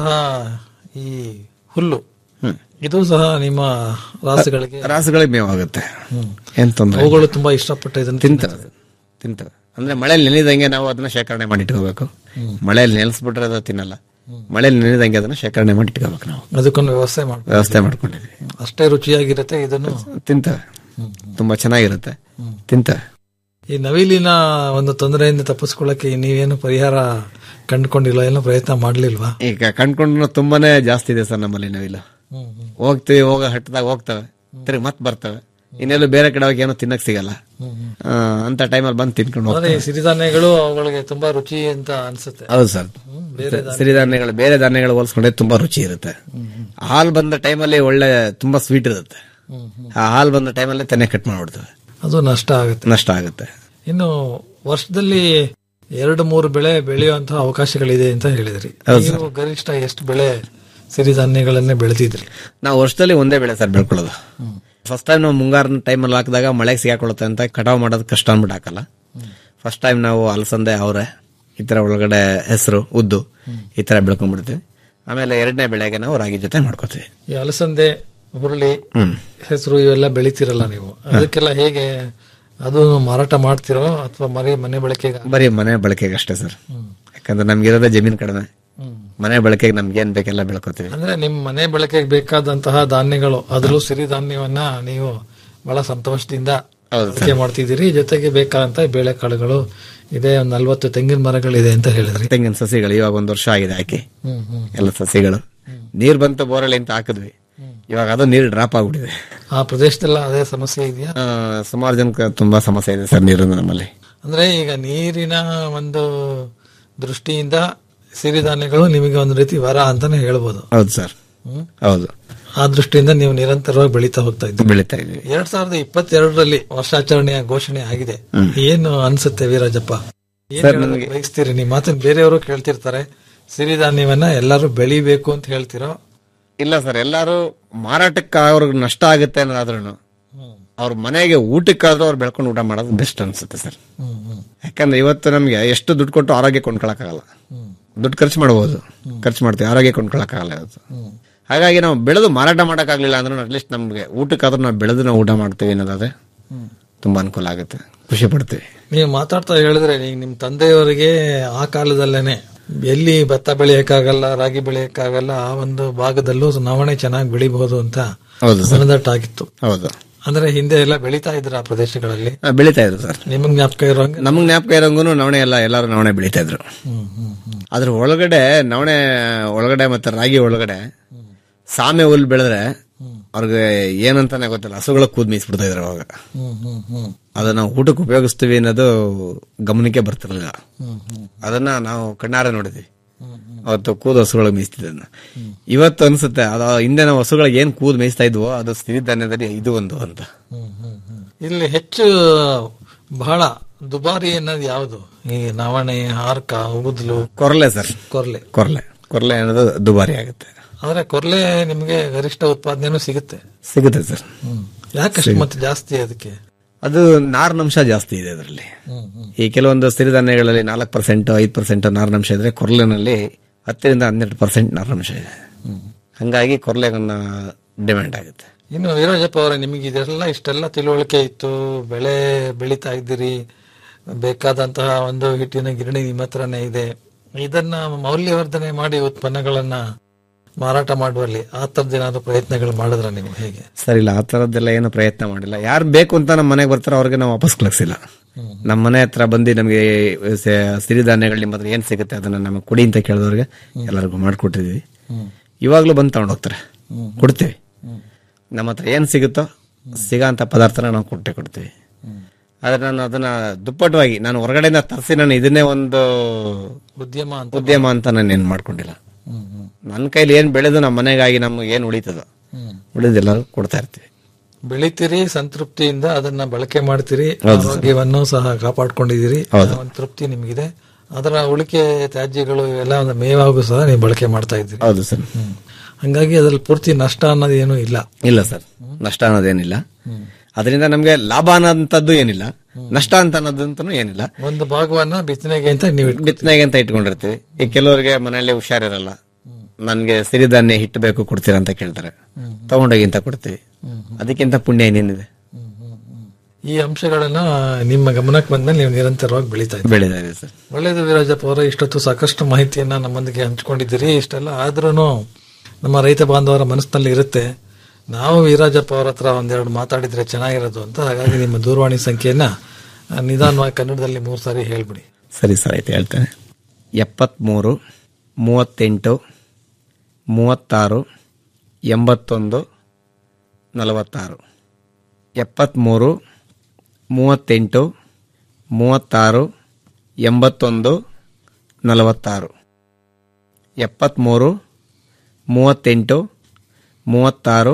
ಈ ಹುಲ್ಲು ಇದು ಸಹ ನಿಮ್ಮ ರಾಸುಗಳಿಗೆ ರಾಸುಗಳಿಗೆ ಮೇವಾಗುತ್ತೆ ಹ್ಮ್. ಏನ್ ತೊಂದರೆ ಅವುಗಳು ತುಂಬಾ ಇಷ್ಟಪಟ್ಟು ಇದನ್ನ ತಿಂತವೆ ತಿಂತವೆ ಅಂದ್ರೆ ಮಳೆಯಲ್ಲಿ ನೆನೆದಂಗೆ ನಾವು ಅದನ್ನ ಶೇಖರಣೆ ಮಾಡಿ ಇಟ್ಕೋಬೇಕು ಮಳೆಯಲ್ಲಿ ನೆನೆಸ್ಬಿಟ್ರೆ ಅದು ತಿನ್ನಲ್ಲ ಮಳೆಯಲ್ಲಿ ನೆನೆದಂಗೆ ಅದನ್ನ ಶೇಖರಣೆ ಮಾಡಿ ಇಟ್ಕೋಬೇಕು ನಾವು ಅದಕ್ಕೊಂದು ವ್ಯವಸ್ಥೆ ಮಾಡ ವ್ಯವಸ್ಥೆ ಮಾಡ್ಕೊಂಡಿದ್ವಿ ಅಷ್ಟೇ ರುಚಿಯಾಗಿರುತ್ತೆ ಇದನ್ನು ತಿಂತವೆ ತುಂಬಾ ಚೆನ್ನಾಗಿರುತ್ತೆ ತಿಂತವೆ ಈ ನವಿಲಿನ ಒಂದು ತೊಂದರೆಯಿಂದ ತಪ್ಪಿಸ್ಕೊಳ್ಳಕ್ಕೆ ನೀವೇನು ಪರಿಹಾರ ಕಂಡುಕೊಂಡಿಲ್ಲ ಏನೋ ಪ್ರಯತ್ನ ಮಾಡ್ಲಿಲ್ವಾ ಈಗ ಕಂಡ್ಕೊಂಡು ತುಂಬಾನೇ ಜಾಸ್ತಿ ಇದೆ ಸರ್ ನಮ್ಮಲ್ಲಿ ನಾವಿಲ್ಲ ಹ್ಮ್, ಹ್ಮ್. ಹೋಗ್ತೀವಿ ಹೋಗ ಹಟ್ಟದಾಗ ಹೋಗ್ತವೆ ತಿರ್ಗಿ ಮತ್ತೆ ಬರ್ತವೆ ಇನ್ನೆಲ್ಲೂ ಬೇರೆ ಕಡೆ ಹೋಗಿ ಏನೋ ತಿನ್ನಕ್ ಸಿಗಲ್ಲ ಆ, ಅಂತ ಟೈಮಲ್ಲಿ ಬಂದು ತಿನ್ಕೊಂಡು ಆದ್ರೆ ಹೋಗ್ತವೆ ಈ ಸಿರಿಧಾನ್ಯಗಳು ಅವುಗಳಿಗೆ ತುಂಬಾ ರುಚಿ ಅಂತ ಅನ್ಸುತ್ತೆ ಹೌದು ಸರ್ ಬೇರೆ ಸಿರಿಧಾನ್ಯಗಳು ಬೇರೆ ಧಾನ್ಯಗಳು ಹೋಲಿಸ್ಕೊಂಡ್ರೆ ತುಂಬಾ ರುಚಿ ಇರುತ್ತೆ ಹಾಲು ಬಂದ ಟೈಮಲ್ಲಿ ಒಳ್ಳೆ ತುಂಬಾ ಸ್ವೀಟ್ ಇರುತ್ತೆ ಆ ಹಾಲು ಬಂದ ಟೈಮಲ್ಲಿ ತೆನೆ ಕಟ್ ಮಾಡ್ಬಿಡ್ತವೆ ಅದು ನಷ್ಟ ಆಗುತ್ತೆ ನಷ್ಟ ಆಗುತ್ತೆ ಇನ್ನು ವರ್ಷದಲ್ಲಿ ಎರಡು ಮೂರು ಬೆಳೆ ಬೆಳೆಯುವಂತಹ ಅವಕಾಶಗಳಿದೆ ಅಂತ ಹೇಳಿದ್ರಿ ಹೌದು ನೀವು ಗರಿಷ್ಠ ಎಷ್ಟು ಬೆಳೆ ಸಿರಿಧಾನ್ಯಗಳನ್ನೇ ಬೆಳೆದಿದ್ರಿ ನಾವು ವರ್ಷದಲ್ಲಿ ಒಂದೇ ಬೆಳೆ ಸರ್ ಬೆಳ್ಕೊಳ್ಳೋದು ಫಸ್ಟ್ ಟೈಮ್ ನಾವು ಮುಂಗಾರಿನ ಟೈಮಲ್ಲಿ ಹಾಕಿದಾಗ ಮಳೆಗೆ ಸಿಗಾಕೊಳ್ಳುತ್ತೆ ಅಂತ ಕಟಾವು ಮಾಡೋದು ಕಷ್ಟ ಅಂದ್ಬಿಟ್ಟು ಹಾಕಲ್ಲ ಫಸ್ಟ್ ಟೈಮ್ ನಾವು ಅಲಸಂದೆ ಅವರೆ ಈ ತರ ಒಳಗಡೆ ಹೆಸರು ಉದ್ದು ಈ ತರ ಬೆಳ್ಕೊಂಡ್ಬಿಡ್ತೀವಿ ಆಮೇಲೆ ಎರಡನೇ ಬೆಳೆಗೆ ನಾವು ರಾಗಿ ಜೊತೆ ಮಾಡ್ಕೋತೀವಿ ಈ ಅಲಸಂದೆ ಹುರುಳಿ ಹ್ಮ್ ಹೆಸರು ಇವೆಲ್ಲ ಬೆಳಿತೀರಲ್ಲ ನೀವು ಅದಕ್ಕೆಲ್ಲ ಹೇಗೆ ಅದು ಮಾರಾಟ ಮಾಡ್ತಿರೋ ಅಥವಾ ಮನೆ ಮನೆ ಬಳಕೆಗೆ ಬರೀ ಮನೆ ಬಳಕೆಗೆ ಅಷ್ಟೇ ಸರ್ ಯಾಕಂದ್ರೆ ನಮ್ಗಿರೋದೇ ಜಮೀನು ಕಡಿಮೆ ಮನೆ ಬಳಕೆಗೆ ನಮ್ಗೆ ಏನ್ ಬೇಕೆಲ್ಲ ಬೆಳ್ಕೊತೀವಿ ಅಂದ್ರೆ ನಿಮ್ ಮನೆ ಬಳಕೆಗೆ ಬೇಕಾದಂತಹ ಧಾನ್ಯಗಳು ಅದರಲ್ಲೂ ಸಿರಿಧಾನ್ಯವನ್ನ ನೀವು ಬಹಳ ಸಂತೋಷದಿಂದ ಬಳಕೆ ಮಾಡ್ತಿದ್ದೀರಿ ಜೊತೆಗೆ ಬೇಕಾದಂತ ಬೇಳೆಕಾಳುಗಳು ಇದೆ ಒಂದ್ ನಲ್ವತ್ತು ತೆಂಗಿನ ಮರಗಳಿದೆ ಅಂತ ಹೇಳಿದ್ರಿ ತೆಂಗಿನ ಸಸಿಗಳು ಇವಾಗ ಒಂದ್ ವರ್ಷ ಆಗಿದೆ ಹಾಕಿ ಹ್ಮ್ ಹ್ಮ್ ಎಲ್ಲ ಸಸಿಗಳು ನೀರ್ ಬಂತು ಬೋರಳಿ ಅಂತ ಹಾಕಿದ್ವಿ ಇವಾಗ ಅದು ನೀರು ಡ್ರಾಪ್ ಆಗ್ಬಿಟ್ಟಿದೆ ಆ ಪ್ರದೇಶದಲ್ಲ ಅದೇ ಸಮಸ್ಯೆ ಇದೆಯಾ ಆ, ಸುಮಾರು ಜನಕ್ಕೆ ತುಂಬಾ ಸಮಸ್ಯೆ ಇದೆ ಸರ್ ನೀರಿನ ನಮ್ಮಲ್ಲಿ ಅಂದ್ರೆ ಈಗ ನೀರಿನ ಒಂದು ದೃಷ್ಟಿಯಿಂದ ಸಿರಿಧಾನ್ಯಗಳು ನಿಮಗೆ ಒಂದು ರೀತಿ ವರ ಅಂತಾನೆ ಹೇಳ್ಬೋದು ಹೌದು ಸರ್ ಹ್ಮ್? ಹೌದು ಆ ದೃಷ್ಟಿಯಿಂದ ನೀವು ನಿರಂತರವಾಗಿ ಬೆಳೀತಾ ಹೋಗ್ತಾ ಇದ್ದೀವಿ ಬೆಳೀತಾ ಇದ್ವಿ ಎರಡ್ ಸಾವಿರದ ಇಪ್ಪತ್ತೆರಡರಲ್ಲಿ ವರ್ಷಾಚರಣೆಯ ಘೋಷಣೆ ಆಗಿದೆ ಏನು ಅನ್ಸುತ್ತೆ ವೀರಜಪ್ಪ ಏನ್ ಸರ್, ಹೇಳೋದಕ್ಕೆ ನನಗೆ- ಬಯಸ್ತೀರಿ ನಿಮ್ಮ ಮಾತನ್ನ ಬೇರೆಯವರು ಕೇಳ್ತಿರ್ತಾರೆ ಸಿರಿಧಾನ್ಯವನ್ನ ಎಲ್ಲರೂ ಬೆಳಿಬೇಕು ಅಂತ ಹೇಳ್ತಿರೋ ಇಲ್ಲ ಸರ್ ಎಲ್ಲಾರು ಮಾರಾಟಕ್ಕೆ ಅವ್ರಿಗೆ ನಷ್ಟ ಆಗುತ್ತೆ ಅನ್ನೋದಾದ್ರೂ ಅವ್ರ ಮನೆಗೆ ಊಟಕ್ಕಾದ್ರೂ ಅವ್ರು ಬೆಳ್ಕೊಂಡು ಊಟ ಮಾಡೋದು ಬೆಸ್ಟ್ ಅನ್ಸುತ್ತೆ ಸರ್ ಯಾಕಂದ್ರೆ ಇವತ್ತು ನಮ್ಗೆ ಎಷ್ಟು ದುಡ್ಡು ಕೊಟ್ಟು ಆರೋಗ್ಯ ಕೊಂಡ್ಕೊಳಕ್ಕಾಗಲ್ಲ ದುಡ್ಡು ಖರ್ಚು ಮಾಡ್ಬೋದು ಖರ್ಚು ಮಾಡ್ತೀವಿ ಆರೋಗ್ಯ ಕೊಂಡ್ಕೊಳಕ್ಕಾಗಲ್ಲ ಇವತ್ತು ಹಾಗಾಗಿ ನಾವು ಬೆಳೆದು ಮಾರಾಟ ಮಾಡೋಕ್ಕಾಗಲಿಲ್ಲ ಅಂದ್ರೆ ಅಟ್ಲೀಸ್ಟ್ ನಮ್ಗೆ ಊಟಕ್ಕಾದ್ರೂ ನಾವು ಬೆಳೆದು ನಾವು ಊಟ ಮಾಡ್ತೀವಿ ಅನ್ನೋದಾದ್ರೆ ತುಂಬಾ ಅನುಕೂಲ ಆಗುತ್ತೆ ಖುಷಿ ಪಡ್ತೀವಿ ನೀವು ಮಾತಾಡ್ತಾ ಹೇಳಿದ್ರೆ ಈಗ ನಿಮ್ ತಂದೆಯವರಿಗೆ ಆ ಕಾಲದಲ್ಲೇನೆ ಎಲ್ಲಿ ಭತ್ತ ಬೆಳೆಯಕ್ಕಾಗಲ್ಲ ರಾಗಿ ಬೆಳೆಯಕ್ಕಾಗಲ್ಲ ಆ ಒಂದು ಭಾಗದಲ್ಲೂ ನವಣೆ ಚೆನ್ನಾಗಿ ಬೆಳಿಬಹುದು ಅಂತ ಹೌದು ಸರ್. ಮನದಟ್ಟಾಗಿತ್ತು ಹೌದು ಅಂದ್ರೆ ಹಿಂದೆ ಎಲ್ಲ ಬೆಳೀತಾ ಇದ್ರ ಆ ಪ್ರದೇಶಗಳಲ್ಲಿ ಆ, ಬೆಳೀತಾ ಇದ್ರು ಸರ್ ನಿಮಗ್ ಜ್ಞಾಪಕ ಇರೋಂಗೆ ನಮಗ್ ಜ್ಞಾಪಕ ಇರೋಂಗು ನವಣೆ ಎಲ್ಲ ಎಲ್ಲರೂ ನವಣೆ ಬೆಳೀತಾ ಇದ್ರು ಅದ್ರ ಒಳಗಡೆ ನವಣೆ ಒಳಗಡೆ ಮತ್ತೆ ರಾಗಿ ಒಳಗಡೆ ಸಾಮೆ ಹುಲ್ ಬೆಳೆದ್ರೆ ಅವ್ರಿಗೆ ಏನಂತಾನೆ ಗೊತ್ತಿಲ್ಲ ಹಸುಗಳ ಕೂದ್ ಮೀಸ್ಬಿಡ್ತಾ ಇದ್ರು ಅವಾಗ ಅದನ್ನ ನಾವು ಊಟಕ್ಕೆ ಉಪಯೋಗಿಸ್ತೀವಿ ಅನ್ನೋದು ಗಮನಕ್ಕೆ ಬರ್ತಿರ್ಲಿಲ್ಲ ಅದನ್ನ ನಾವು ಕಣ್ಣಾರೆ ನೋಡಿದ್ವಿ ಅವತ್ತು ಕೂದ್ ಹಸುಗಳಿಗೆ ಮೇಯಿಸ್ತಿದ್ದನ್ನ ಇವತ್ತು ಅನ್ಸುತ್ತೆ ಅದ ಹಿಂದೆ ನಾವು ಹಸುಗಳಿಗೆ ಏನ್ ಕೂದ್ ಮೇಯಿಸ್ತಾ ಇದ್ವೋ ಅದು ಸಿರಿಧಾನ್ಯದಲ್ಲಿ ಇದು ಒಂದು ಅಂತ ಇಲ್ಲಿ ಹೆಚ್ಚು ಬಹಳ ದುಬಾರಿ ಅನ್ನೋದು ಯಾವುದು ಈ ನವಣೆ ಹಾರ್ಕ ಉಗುದ್ಲು ಕೊರ್ಲೆ ಸರ್ ಕೊರ್ಲೆ ಕೊರ್ಲೆ ಕೊರ್ಲೆ ಅನ್ನೋದು ದುಬಾರಿ ಆಗುತ್ತೆ ಆದ್ರೆ ಕೊರ್ಲೆ ನಿಮ್ಗೆ ಗರಿಷ್ಠ ಉತ್ಪಾದನೆನೂ ಸಿಗುತ್ತೆ ಸಿಗುತ್ತೆ ಸರ್ ಯಾಕಷ್ಟು ಮತ್ತೆ ಜಾಸ್ತಿ ಅದಕ್ಕೆ ಅದು ನಾರಿನಂಶ ಜಾಸ್ತಿ ಇದೆ ಅದರಲ್ಲಿ ಈ ಕೆಲವೊಂದು ಸಿರಿಧಾನ್ಯಗಳಲ್ಲಿ ನಾಲ್ಕು ಪರ್ಸೆಂಟ್ ಐದು ಪರ್ಸೆಂಟ್ ನಾರಿನಂಶ ಇದ್ರೆ ಕೊರ್ಲೆನಲ್ಲಿ ಹತ್ತರಿಂದ ಹನ್ನೆರಡು ಪರ್ಸೆಂಟ್ ನಾರಿನಂಶ ಇದೆ ಹಂಗಾಗಿ ಕೊರ್ಲೆಗನ್ನ ಡಿಮ್ಯಾಂಡ್ ಆಗುತ್ತೆ ಇನ್ನು ವೀರಜಪ್ಪ ಅವರೇ ನಿಮಗೆ ಇದೆಲ್ಲ ಇಷ್ಟೆಲ್ಲ ತಿಳುವಳಿಕೆ ಇತ್ತು ಬೆಳೆ ಬೆಳೀತಾ ಇದ್ದೀರಿ ಬೇಕಾದಂತಹ ಒಂದು ಹಿಟ್ಟಿನ ಗಿರಣಿ ನಿಮ್ಮ ಹತ್ರನೇ ಇದೆ ಇದನ್ನ ಮೌಲ್ಯವರ್ಧನೆ ಮಾಡಿ ಉತ್ಪನ್ನಗಳನ್ನ ಮಾರಾಟ ಮಾಡುವಲ್ಲಿ ಆ ತರದ ಏನಾದ್ರು ಪ್ರಯತ್ನಗಳು ಮಾಡಿದ್ರ ನೀವು ಹೇಗೆ ಸರಿ ಇಲ್ಲ ಆ ತರದ್ದೆಲ್ಲ ಏನು ಪ್ರಯತ್ನ ಮಾಡಿಲ್ಲ ಯಾರು ಬೇಕು ಅಂತ ನಮ್ಮ ಮನೆಗೆ ಬರ್ತಾರೋ ಅವ್ರಿಗೆ ನಾವು ವಾಪಸ್ ಕಳಿಸಿಲ್ಲ ನಮ್ಮ ಮನೆ ಹತ್ರ ಬಂದು ನಮಗೆ ಸ- ಸಿರಿಧಾನ್ಯಗಳು ನಿಮ್ಮ ಹತ್ರ ಏನ್ ಸಿಗುತ್ತೆ ಅದನ್ನ ನಮಗೆ ಕೊಡಿ ಅಂತ ಕೇಳಿದವ್ರಿಗೆ ಎಲ್ಲರಿಗೂ ಮಾಡ್ಕೊಟ್ಟಿದ್ವಿ ಇವಾಗ್ಲೂ ಬಂದು ತಗೊಂಡು ಹೋಗ್ತಾರೆ ಕೊಡ್ತೀವಿ ನಮ್ಮ ಹತ್ರ ಏನ್ ಸಿಗುತ್ತೋ ಸಿಗೋಂಥ ಪದಾರ್ಥನ ನಾವು ಕೊಟ್ಟೆ ಕೊಡ್ತೀವಿ ಆದ್ರೆ ನಾನು ಅದನ್ನ ದುಪ್ಪಟವಾಗಿ ನಾನು ಹೊರಗಡೆಯಿಂದ ತರಿಸಿ ನಾನು ಇದನ್ನೇ ಒಂದು ಉದ್ಯಮ ಅಂತ ಉದ್ಯಮ ಅಂತ ನಾನು ಏನ್ ಮಾಡ್ಕೊಂಡಿಲ್ಲ ನನ್ನ ಕೈಲಿ ಏನ್ ಬೆಳೆದು ನಮ್ಮ ಮನೆಗಾಗಿ ನಮ್ಗೆ ಏನ್ ಉಳಿತದೋ ಉಳಿದೆಲ್ಲರೂ ಕೊಡ್ತಾ ಇರ್ತೀವಿ ಬೆಳಿತೀರಿ ಸಂತೃಪ್ತಿಯಿಂದ ಅದನ್ನ ಬಳಕೆ ಮಾಡ್ತೀರಿ ಹೌದು ಸರ್. ಆರೋಗ್ಯವನ್ನು ಸಹ ಕಾಪಾಡ್ಕೊಂಡಿದ್ದೀರಿ ಹೌದು. ಆ ಒಂದು ತೃಪ್ತಿ ನಿಮಗಿದೆ ಅದರ ಉಳಿಕೆ ತ್ಯಾಜ್ಯಗಳು ಇವೆಲ್ಲ ಒಂದು ಮೇವಾಗೂ ಸಹ ನೀವು ಬಳಕೆ ಮಾಡ್ತಾ ಇದ್ದೀರಿ ಹೌದು ಸರ್ ಹಂಗಾಗಿ ಅದ್ರಲ್ಲಿ ಪೂರ್ತಿ ನಷ್ಟ ಅನ್ನೋದು ಏನೂ ಇಲ್ಲ ಇಲ್ಲ ಸರ್ ನಷ್ಟ ಅನ್ನೋದೇನಿಲ್ಲ ಅದರಿಂದ ನಮ್ಗೆ ಲಾಭ ಅನ್ನೋಂಥದ್ದು ಏನಿಲ್ಲ ನಷ್ಟ ಅಂತ ಅನ್ನೋದಂತೂ ಏನಿಲ್ಲ ಒಂದು ಭಾಗವನ್ನ ಬಿತ್ತನೆಗೆ ಅಂತ ನೀವು ಬಿತ್ತನೆಗೆ ಅಂತ ಇಟ್ಕೊಂಡಿರ್ತೀವಿ ಈಗ ಕೆಲವರಿಗೆ ಮನೆಯಲ್ಲಿ ಹುಷಾರಿರಲ್ಲ ನನ್ಗೆ ಸಿರಿಧಾನ್ಯ ಹಿಟ್ಟು ಬೇಕು ಕೊಡ್ತೀರಾ ಅಂತ ಕೇಳ್ತಾರೆ ತಗೊಂಡೋಗಿ ಅಂತ ಕೊಡ್ತೀವಿ ಅದಕ್ಕಿಂತ ಪುಣ್ಯ ಏನೇನಿದೆ ಈ ಅಂಶಗಳನ್ನ ನಿಮ್ಮ ಗಮನಕ್ಕೆ ಬಂದ್ಮೇಲೆ ನೀವು ನಿರಂತರವಾಗಿ ಬೆಳೀತಾ ಇದ್ದೀರಿ ಬೆಳೀತಾ ಇದೆ ಸರ್ ಒಳ್ಳೇದು ವೀರಜಪ್ಪ ಅವರ ಇಷ್ಟೊತ್ತು ಸಾಕಷ್ಟು ಮಾಹಿತಿಯನ್ನ ನಮ್ಮೊಂದಿಗೆ ಹಂಚಿಕೊಂಡಿದ್ದೀರಿ ಇಷ್ಟೆಲ್ಲ ಆದ್ರೂ ನಮ್ಮ ರೈತ ಬಾಂಧವರ ಮನಸ್ಸಿನಲ್ಲಿ ಇರುತ್ತೆ ನಾವು ವೀರಾಜಪ್ಪ ಅವರ ಹತ್ರ ಒಂದೆರಡು ಮಾತಾಡಿದ್ರೆ ಚೆನ್ನಾಗಿರೋದು ಅಂತ ಹಾಗಾಗಿ ನಿಮ್ಮ ದೂರವಾಣಿ ಸಂಖ್ಯೆಯನ್ನ ಆ, ನಿಧಾನವಾಗಿ ಕನ್ನಡದಲ್ಲಿ ಮೂರು ಸಾರಿ ಹೇಳ್ಬಿಡಿ ಸರಿ ಸರ್ ಆಯ್ತು ಹೇಳ್ತೇನೆ ಎಪ್ಪತ್ತ್ಮೂರು ಮೂವತ್ತೆಂಟು ಮೂವತ್ತಾರು ಎಂಬತ್ತೊಂದು ನಲವತ್ತಾರು ಎಪ್ಪತ್ತ್ಮೂರು ಮೂವತ್ತೆಂಟು ಮೂವತ್ತಾರು ಎಂಬತ್ತೊಂದು ನಲವತ್ತಾರು ಎಪ್ಪತ್ತ್ಮೂರು ಮೂವತ್ತೆಂಟು ಮೂವತ್ತಾರು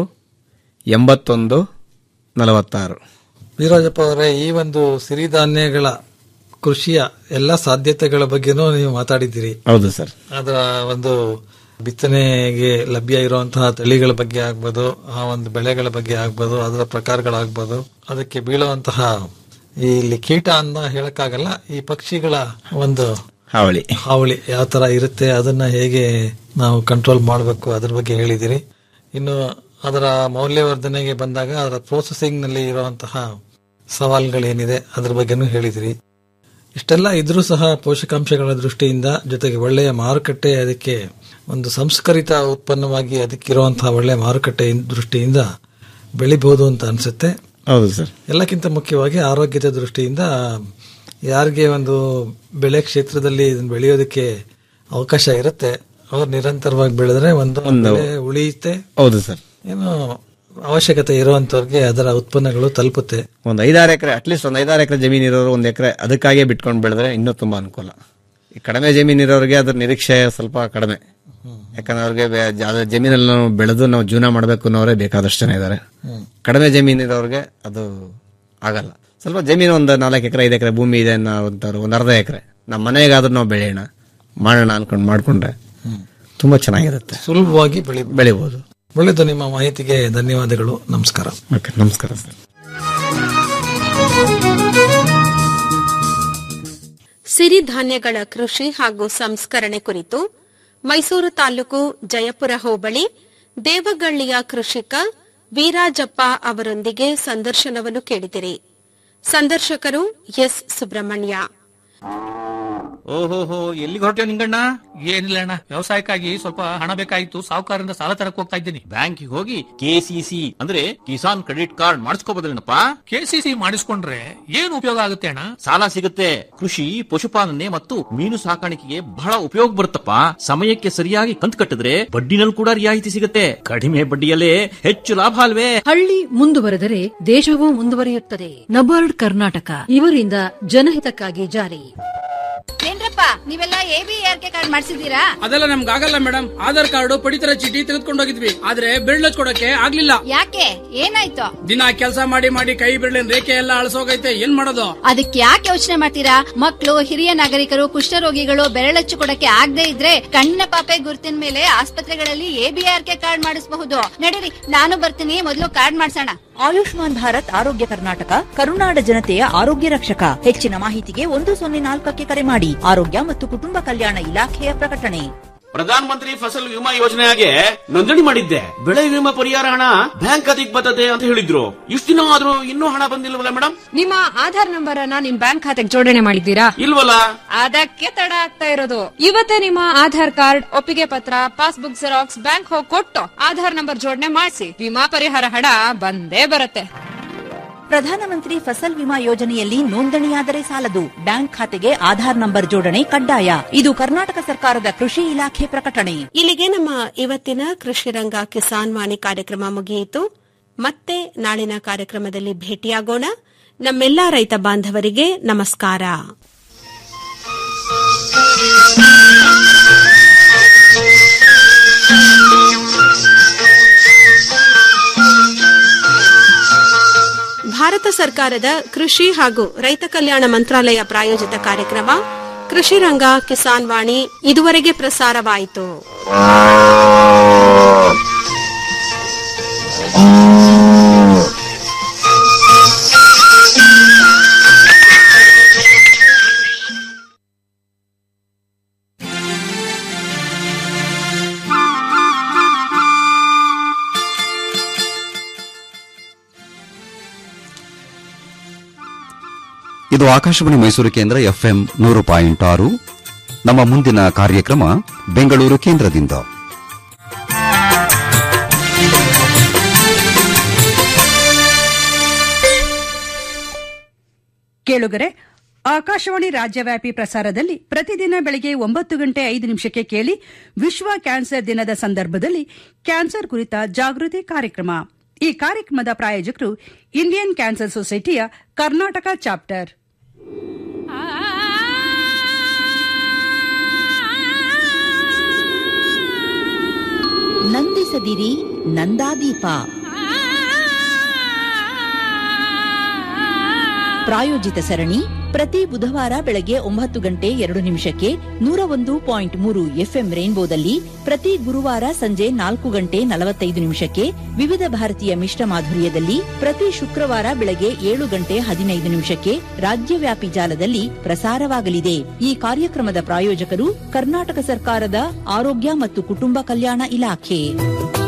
ಎಂಬತ್ತೊಂದು ನಲವತ್ತಾರು ವೀರಾಜಪ್ಪ ಅವರೇ ಈ ಒಂದು ಸಿರಿಧಾನ್ಯಗಳ ಕೃಷಿಯ ಎಲ್ಲ ಸಾಧ್ಯತೆಗಳ ಬಗ್ಗೆನೂ ನೀವು ಮಾತಾಡಿದ್ದೀರಿ ಹೌದು ಸರ್ ಅದರ ಒಂದು ಬಿತ್ತನೆಗೆ ಲಭ್ಯ ಇರುವಂತಹ ತಳಿಗಳ ಬಗ್ಗೆ ಆಗ್ಬೋದು ಆ ಒಂದು ಬೆಳೆಗಳ ಬಗ್ಗೆ ಆಗ್ಬೋದು ಅದರ ಪ್ರಕಾರಗಳಾಗ್ಬೋದು ಅದಕ್ಕೆ ಬೀಳುವಂತಹ ಈ ಇಲ್ಲಿ ಕೀಟ ಅಂತ ಹೇಳಕ್ಕಾಗಲ್ಲ ಈ ಪಕ್ಷಿಗಳ ಒಂದು ಹಾವಳಿ ಹಾವಳಿ ಯಾವ ತರ ಇರುತ್ತೆ ಅದನ್ನ ಹೇಗೆ ನಾವು ಕಂಟ್ರೋಲ್ ಮಾಡಬೇಕು ಅದ್ರ ಬಗ್ಗೆ ಹೇಳಿದಿರಿ ಇನ್ನು ಅದರ ಮೌಲ್ಯವರ್ಧನೆಗೆ ಬಂದಾಗ ಅದರ ಪ್ರೋಸೆಸಿಂಗ್ ನಲ್ಲಿ ಇರುವಂತಹ ಸವಾಲುಗಳೇನಿದೆ ಅದ್ರ ಬಗ್ಗೆನೂ ಹೇಳಿದಿರಿ ಇಷ್ಟೆಲ್ಲ ಇದ್ರೂ ಸಹ ಪೋಷಕಾಂಶಗಳ ದೃಷ್ಟಿಯಿಂದ ಜೊತೆಗೆ ಒಳ್ಳೆಯ ಮಾರುಕಟ್ಟೆ ಅದಕ್ಕೆ ಒಂದು ಸಂಸ್ಕರಿತ ಉತ್ಪನ್ನವಾಗಿ ಅದಕ್ಕಿರುವಂತಹ ಒಳ್ಳೆಯ ಮಾರುಕಟ್ಟೆ ದೃಷ್ಟಿಯಿಂದ ಬೆಳಿಬಹುದು ಅಂತ ಅನ್ಸುತ್ತೆ ಹೌದು ಸರ್ ಎಲ್ಲಕ್ಕಿಂತ ಮುಖ್ಯವಾಗಿ ಆರೋಗ್ಯದ ದೃಷ್ಟಿಯಿಂದ ಯಾರಿಗೆ ಒಂದು ಬೆಳೆ ಕ್ಷೇತ್ರದಲ್ಲಿ ಇದನ್ನ ಬೆಳೆಯೋದಕ್ಕೆ ಅವಕಾಶ ಇರುತ್ತೆ ಅವ್ರು ನಿರಂತರವಾಗಿ ಬೆಳೆದ್ರೆ ಒಂದು ಒಂದು- ಬೆಳೆ ಉಳಿಯುತ್ತೆ ಹೌದು ಸರ್ ಏನು ಅವಶ್ಯಕತೆ ಇರುವಂತವ್ರಿಗೆ ಅದರ ಉತ್ಪನ್ನಗಳು ತಲುಪುತ್ತೆ ಒಂದು ಐದಾರು ಎಕರೆ ಅಟ್ಲೀಸ್ಟ್ ಒಂದು ಐದಾರು ಎಕರೆ ಜಮೀನು ಇರೋರು ಒಂದು ಎಕರೆ ಅದಕ್ಕಾಗೇ ಬಿಟ್ಕೊಂಡು ಬೆಳೆದ್ರೆ ಇನ್ನೂ ತುಂಬಾ ಅನುಕೂಲ ಈ ಕಡಿಮೆ ಜಮೀನು ಇರೋರಿಗೆ ಅದ್ರ ನಿರೀಕ್ಷೆ ಸ್ವಲ್ಪ ಕಡಿಮೆ ಯಾಕಂದ್ರೆ ಅವ್ರಿಗೆ ಬೆ- ಜ- ಅದ್ರ ಜಮೀನಲ್ಲಿ ನಾವು ಬೆಳೆದು ನಾವು ಜೀವನ ಮಾಡಬೇಕು ಅನ್ನೋರೇ ಬೇಕಾದಷ್ಟು ಜನ ಇದ್ದಾರೆ ಕಡಿಮೆ ಜಮೀನು ಇರೋರಿಗೆ ಅದು ಆಗಲ್ಲ ಸ್ವಲ್ಪ ಜಮೀನು ಒಂದು ನಾಲ್ಕು ಎಕರೆ ಐದು ಎಕರೆ ಭೂಮಿ ಇದೆ ಅನ್ನೋಂಥವ್ರು ಒಂದು ಅರ್ಧ ಎಕರೆ ನಮ್ಮ ಮನೆಗಾದ್ರೂ ನಾವು ಬೆಳೆಯೋಣ ಮಾಡೋಣ ಅನ್ಕೊಂಡು ಮಾಡ್ಕೊಂಡ್ರೆ ತುಂಬಾ ಚೆನ್ನಾಗಿರುತ್ತೆ ಸುಲಭವಾಗಿ ಬೆಳಿ ಬೆಳಿಬಹುದು ಒಳ್ಳೆಯದು ನಿಮ್ಮ ಮಾಹಿತಿಗೆ ಧನ್ಯವಾದಗಳು ನಮಸ್ಕಾರ ಓಕೆ ನಮಸ್ಕಾರ ಸರ್ ಸಿರಿಧಾನ್ಯಗಳ ಕೃಷಿ ಹಾಗೂ ಸಂಸ್ಕರಣೆ ಕುರಿತು ಮೈಸೂರು ತಾಲೂಕು ಜಯಪುರ ಹೋಬಳಿ ದೇವಗಳ್ಳಿಯ ಕೃಷಿಕ ವೀರಾಜಪ್ಪ ಅವರೊಂದಿಗೆ ಸಂದರ್ಶನವನ್ನು ಕೇಳಿದಿರಿ ಸಂದರ್ಶಕರು ಎಸ್ ಸುಬ್ರಹ್ಮಣ್ಯ ಓಹೋಹೋ ಎಲ್ಲಿಗೆ ಹೊರಟ್ಯೋ ನಿಂಗಣ್ಣ ಏನಿಲ್ಲ ಅಣ್ಣ ವ್ಯವಸಾಯಕ್ಕಾಗಿ ಸ್ವಲ್ಪ ಹಣ ಬೇಕಾಗಿತ್ತು ಸಾಹುಕಾರರಿಂದ ಸಾಲ ತರಕ್ ಹೋಗ್ತಾ ಇದ್ದೀನಿ ಬ್ಯಾಂಕಿಗೆ ಹೋಗಿ ಕೆಸಿಸಿ ಅಂದ್ರೆ ಕಿಸಾನ್ ಕ್ರೆಡಿಟ್ ಕಾರ್ಡ್ ಮಾಡಿಸ್ಕೋಬೋದಲ್ಲೇನಪ್ಪ ಕೆಸಿಸಿ ಮಾಡಿಸ್ಕೊಂಡ್ರೆ ಏನ್ ಉಪಯೋಗ ಆಗುತ್ತೆ ಅಣ್ಣ ಸಾಲ ಸಿಗುತ್ತೆ ಕೃಷಿ ಪಶುಪಾಲನೆ ಮತ್ತು ಮೀನು ಸಾಕಾಣಿಕೆಗೆ ಬಹಳ ಉಪಯೋಗ ಬರುತ್ತಪ್ಪ ಸಮಯಕ್ಕೆ ಸರಿಯಾಗಿ ಕಂತು ಕಟ್ಟಿದ್ರೆ ಬಡ್ಡಿನಲ್ಲಿ ಕೂಡ ರಿಯಾಯಿತಿ ಸಿಗುತ್ತೆ ಕಡಿಮೆ ಬಡ್ಡಿಯಲ್ಲೇ ಹೆಚ್ಚು ಲಾಭ ಅಲ್ವೇ ಹಳ್ಳಿ ಮುಂದುವರೆದರೆ ದೇಶವೂ ಮುಂದುವರಿಯುತ್ತದೆ ನಬಾರ್ಡ್ ಕರ್ನಾಟಕ ಇವರಿಂದ ಜನಹಿತಕ್ಕಾಗಿ ಜಾರಿ ಏನ್ರಪ್ಪ ನೀವೆಲ್ಲ A B R K card ಮಾಡಿಸಿದೀರಾ ಅದೆಲ್ಲ ನಮ್ಗೆ ಆಗಲ್ಲ ಮೇಡಮ್ ಆಧಾರ್ ಕಾರ್ಡ್ ಪಡಿತರ ಚೀಟಿ ತೆಗೆದುಕೊಂಡು ಹೋಗಿದ್ವಿ ಆದ್ರೆ ಬಿರ್ಳಚ್ ಕೊಡಕ್ಕೆ ಆಗ್ಲಿಲ್ಲ ಯಾಕೆ ಏನಾಯ್ತು ದಿನ ಕೆಲಸ ಮಾಡಿ ಮಾಡಿ ಕೈ ಬಿರ್ಲಿನ ರೇಖೆ ಎಲ್ಲ ಅಳಸೋಗೈತೆ ಏನ್ ಮಾಡೋದು ಅದಕ್ಕೆ ಯಾಕೆ ಯೋಚನೆ ಮಾಡ್ತೀರಾ ಮಕ್ಕಳು ಹಿರಿಯ ನಾಗರಿಕರು ಕುಷ್ಠರೋಗಿಗಳು ಬೆರಳಚ್ಚು ಕೊಡಕ್ಕೆ ಆಗದೆ ಇದ್ರೆ ಕಣ್ಣಿನ ಪಾಪೆ ಗುರುತಿನ ಮೇಲೆ ಆಸ್ಪತ್ರೆಗಳಲ್ಲಿ ಎಬಿಆರ್ ಕೆ ಕಾರ್ಡ್ ಮಾಡಿಸಬಹುದು ನಡೀರಿ ನಾನು ಬರ್ತೀನಿ ಮೊದಲು ಕಾರ್ಡ್ ಮಾಡ್ಸೋಣ ಆಯುಷ್ಮಾನ್ ಭಾರತ್ ಆರೋಗ್ಯ ಕರ್ನಾಟಕ ಕರುನಾಡ ಜನತೆಯ ಆರೋಗ್ಯ ರಕ್ಷಕ ಹೆಚ್ಚಿನ ಮಾಹಿತಿಗೆ ಒಂದು ಸೊನ್ನೆ ನಾಲ್ಕಕ್ಕೆ ಕರೆ ಮಾಡಿ ಆರೋಗ್ಯ ಮತ್ತು ಕುಟುಂಬ ಕಲ್ಯಾಣ ಇಲಾಖೆಯ ಪ್ರಕಟಣೆ ಪ್ರಧಾನ ಮಂತ್ರಿ ಫಸಲ್ ವಿಮಾ ಯೋಜನೆಗೆ ನೋಂದಣಿ ಮಾಡಿದ್ದೆ ಬೆಳೆ ವಿಮಾ ಪರಿಹಾರ ಹಣ ಬ್ಯಾಂಕ್ ಖಾತೆಗೆ ಬರ್ತದೆ ಅಂತ ಹೇಳಿದ್ರು ಇಷ್ಟು ದಿನ ಆದ್ರೂ ಇನ್ನೂ ಹಣ ಬಂದಿಲ್ವಲ್ಲ ಮೇಡಮ್ ನಿಮ್ಮ ಆಧಾರ್ ನಂಬರ್ ಅನ್ನ ನಿಮ್ ಬ್ಯಾಂಕ್ ಖಾತೆಗೆ ಜೋಡಣೆ ಮಾಡಿದ್ದೀರಾ ಇಲ್ವಲ್ಲ ಅದಕ್ಕೆ ತಡ ಆಗ್ತಾ ಇರೋದು ಇವತ್ತೇ ನಿಮ್ಮ ಆಧಾರ್ ಕಾರ್ಡ್ ಒಪ್ಪಿಗೆ ಪತ್ರ ಪಾಸ್ಬುಕ್ ಜೆರಾಕ್ಸ್ ಬ್ಯಾಂಕ್ ಹೋಗಿ ಕೊಟ್ಟು ಆಧಾರ್ ನಂಬರ್ ಜೋಡಣೆ ಮಾಡಿಸಿ ವಿಮಾ ಪರಿಹಾರ ಹಣ ಬಂದೇ ಬರುತ್ತೆ ಪ್ರಧಾನಮಂತ್ರಿ ಫಸಲ್ ವಿಮಾ ಯೋಜನೆಯಲ್ಲಿ ನೋಂದಣಿಯಾದರೆ ಸಾಲದು ಬ್ಯಾಂಕ್ ಖಾತೆಗೆ ಆಧಾರ್ ನಂಬರ್ ಜೋಡಣೆ ಕಡ್ಡಾಯ ಇದು ಕರ್ನಾಟಕ ಸರ್ಕಾರದ ಕೃಷಿ ಇಲಾಖೆ ಪ್ರಕಟಣೆ ಇಲ್ಲಿಗೆ ನಮ್ಮ ಇವತ್ತಿನ ಕೃಷಿ ರಂಗ ಕಿಸಾನ್ ವಾಣಿ ಕಾರ್ಯಕ್ರಮ ಮುಗಿಯಿತು ಮತ್ತೆ ನಾಳಿನ ಕಾರ್ಯಕ್ರಮದಲ್ಲಿ ಭೇಟಿಯಾಗೋಣ ನಮ್ಮೆಲ್ಲಾ ರೈತ ಬಾಂಧವರಿಗೆ ನಮಸ್ಕಾರ ಭಾರತ ಸರ್ಕಾರದ ಕೃಷಿ ಹಾಗೂ ರೈತ ಕಲ್ಯಾಣ ಮಂತ್ರಾಲಯ ಪ್ರಾಯೋಜಿತ ಕಾರ್ಯಕ್ರಮ ಕೃಷಿ ರಂಗ ಕಿಸಾನ್ ವಾಣಿ ಇದುವರೆಗೆ ಪ್ರಸಾರವಾಯಿತು ಇದು ಆಕಾಶವಾಣಿ ಮೈಸೂರು ಕೇಂದ್ರ ಎಫ್ಎಂ ನೂರು ಪಾಯಿಂಟ್ ಆರು ನಮ್ಮ ಮುಂದಿನ ಕಾರ್ಯಕ್ರಮ ಬೆಂಗಳೂರು ಕೇಂದ್ರದಿಂದ ಕೇಳುಗರೆ ಆಕಾಶವಾಣಿ ರಾಜ್ಯವ್ಯಾಪಿ ಪ್ರಸಾರದಲ್ಲಿ ಪ್ರತಿದಿನ ಬೆಳಗ್ಗೆ ಒಂಬತ್ತು ಗಂಟೆ ಐದು ನಿಮಿಷಕ್ಕೆ ಕೇಳಿ ವಿಶ್ವ ಕ್ಯಾನ್ಸರ್ ದಿನದ ಸಂದರ್ಭದಲ್ಲಿ ಕ್ಯಾನ್ಸರ್ ಕುರಿತ ಜಾಗೃತಿ ಕಾರ್ಯಕ್ರಮ ಈ ಕಾರ್ಯಕ್ರಮದ ಪ್ರಾಯೋಜಕರು ಇಂಡಿಯನ್ ಕ್ಯಾನ್ಸರ್ ಸೊಸೈಟಿಯ ಕರ್ನಾಟಕ ಚಾಪ್ಟರ್ ನಂದಿಸದಿರಿ ನಂದಾದೀಪ ಪ್ರಾಯೋಜಿತ ಸರಣಿ ಪ್ರತಿ ಬುಧವಾರ ಬೆಳಗ್ಗೆ ಒಂಬತ್ತು ಗಂಟೆ ಎರಡು ನಿಮಿಷಕ್ಕೆ ನೂರ ಒಂದು ಪಾಯಿಂಟ್ ಮೂರು ಎಫ್ಎಂ ರೇನ್ಬೋದಲ್ಲಿ ಪ್ರತಿ ಗುರುವಾರ ಸಂಜೆ ನಾಲ್ಕು ಗಂಟೆ ನಲವತ್ತೈದು ನಿಮಿಷಕ್ಕೆ ವಿವಿಧ ಭಾರತೀಯ ಮಿಶ್ರ ಮಾಧುರ್ಯದಲ್ಲಿ ಪ್ರತಿ ಶುಕ್ರವಾರ ಬೆಳಗ್ಗೆ ಏಳು ಗಂಟೆ ಹದಿನೈದು ನಿಮಿಷಕ್ಕೆ ರಾಜ್ಯವ್ಯಾಪಿ ಜಾಲದಲ್ಲಿ ಪ್ರಸಾರವಾಗಲಿದೆ ಈ ಕಾರ್ಯಕ್ರಮದ ಪ್ರಾಯೋಜಕರು ಕರ್ನಾಟಕ ಸರ್ಕಾರದ ಆರೋಗ್ಯ ಮತ್ತು ಕುಟುಂಬ ಕಲ್ಯಾಣ ಇಲಾಖೆ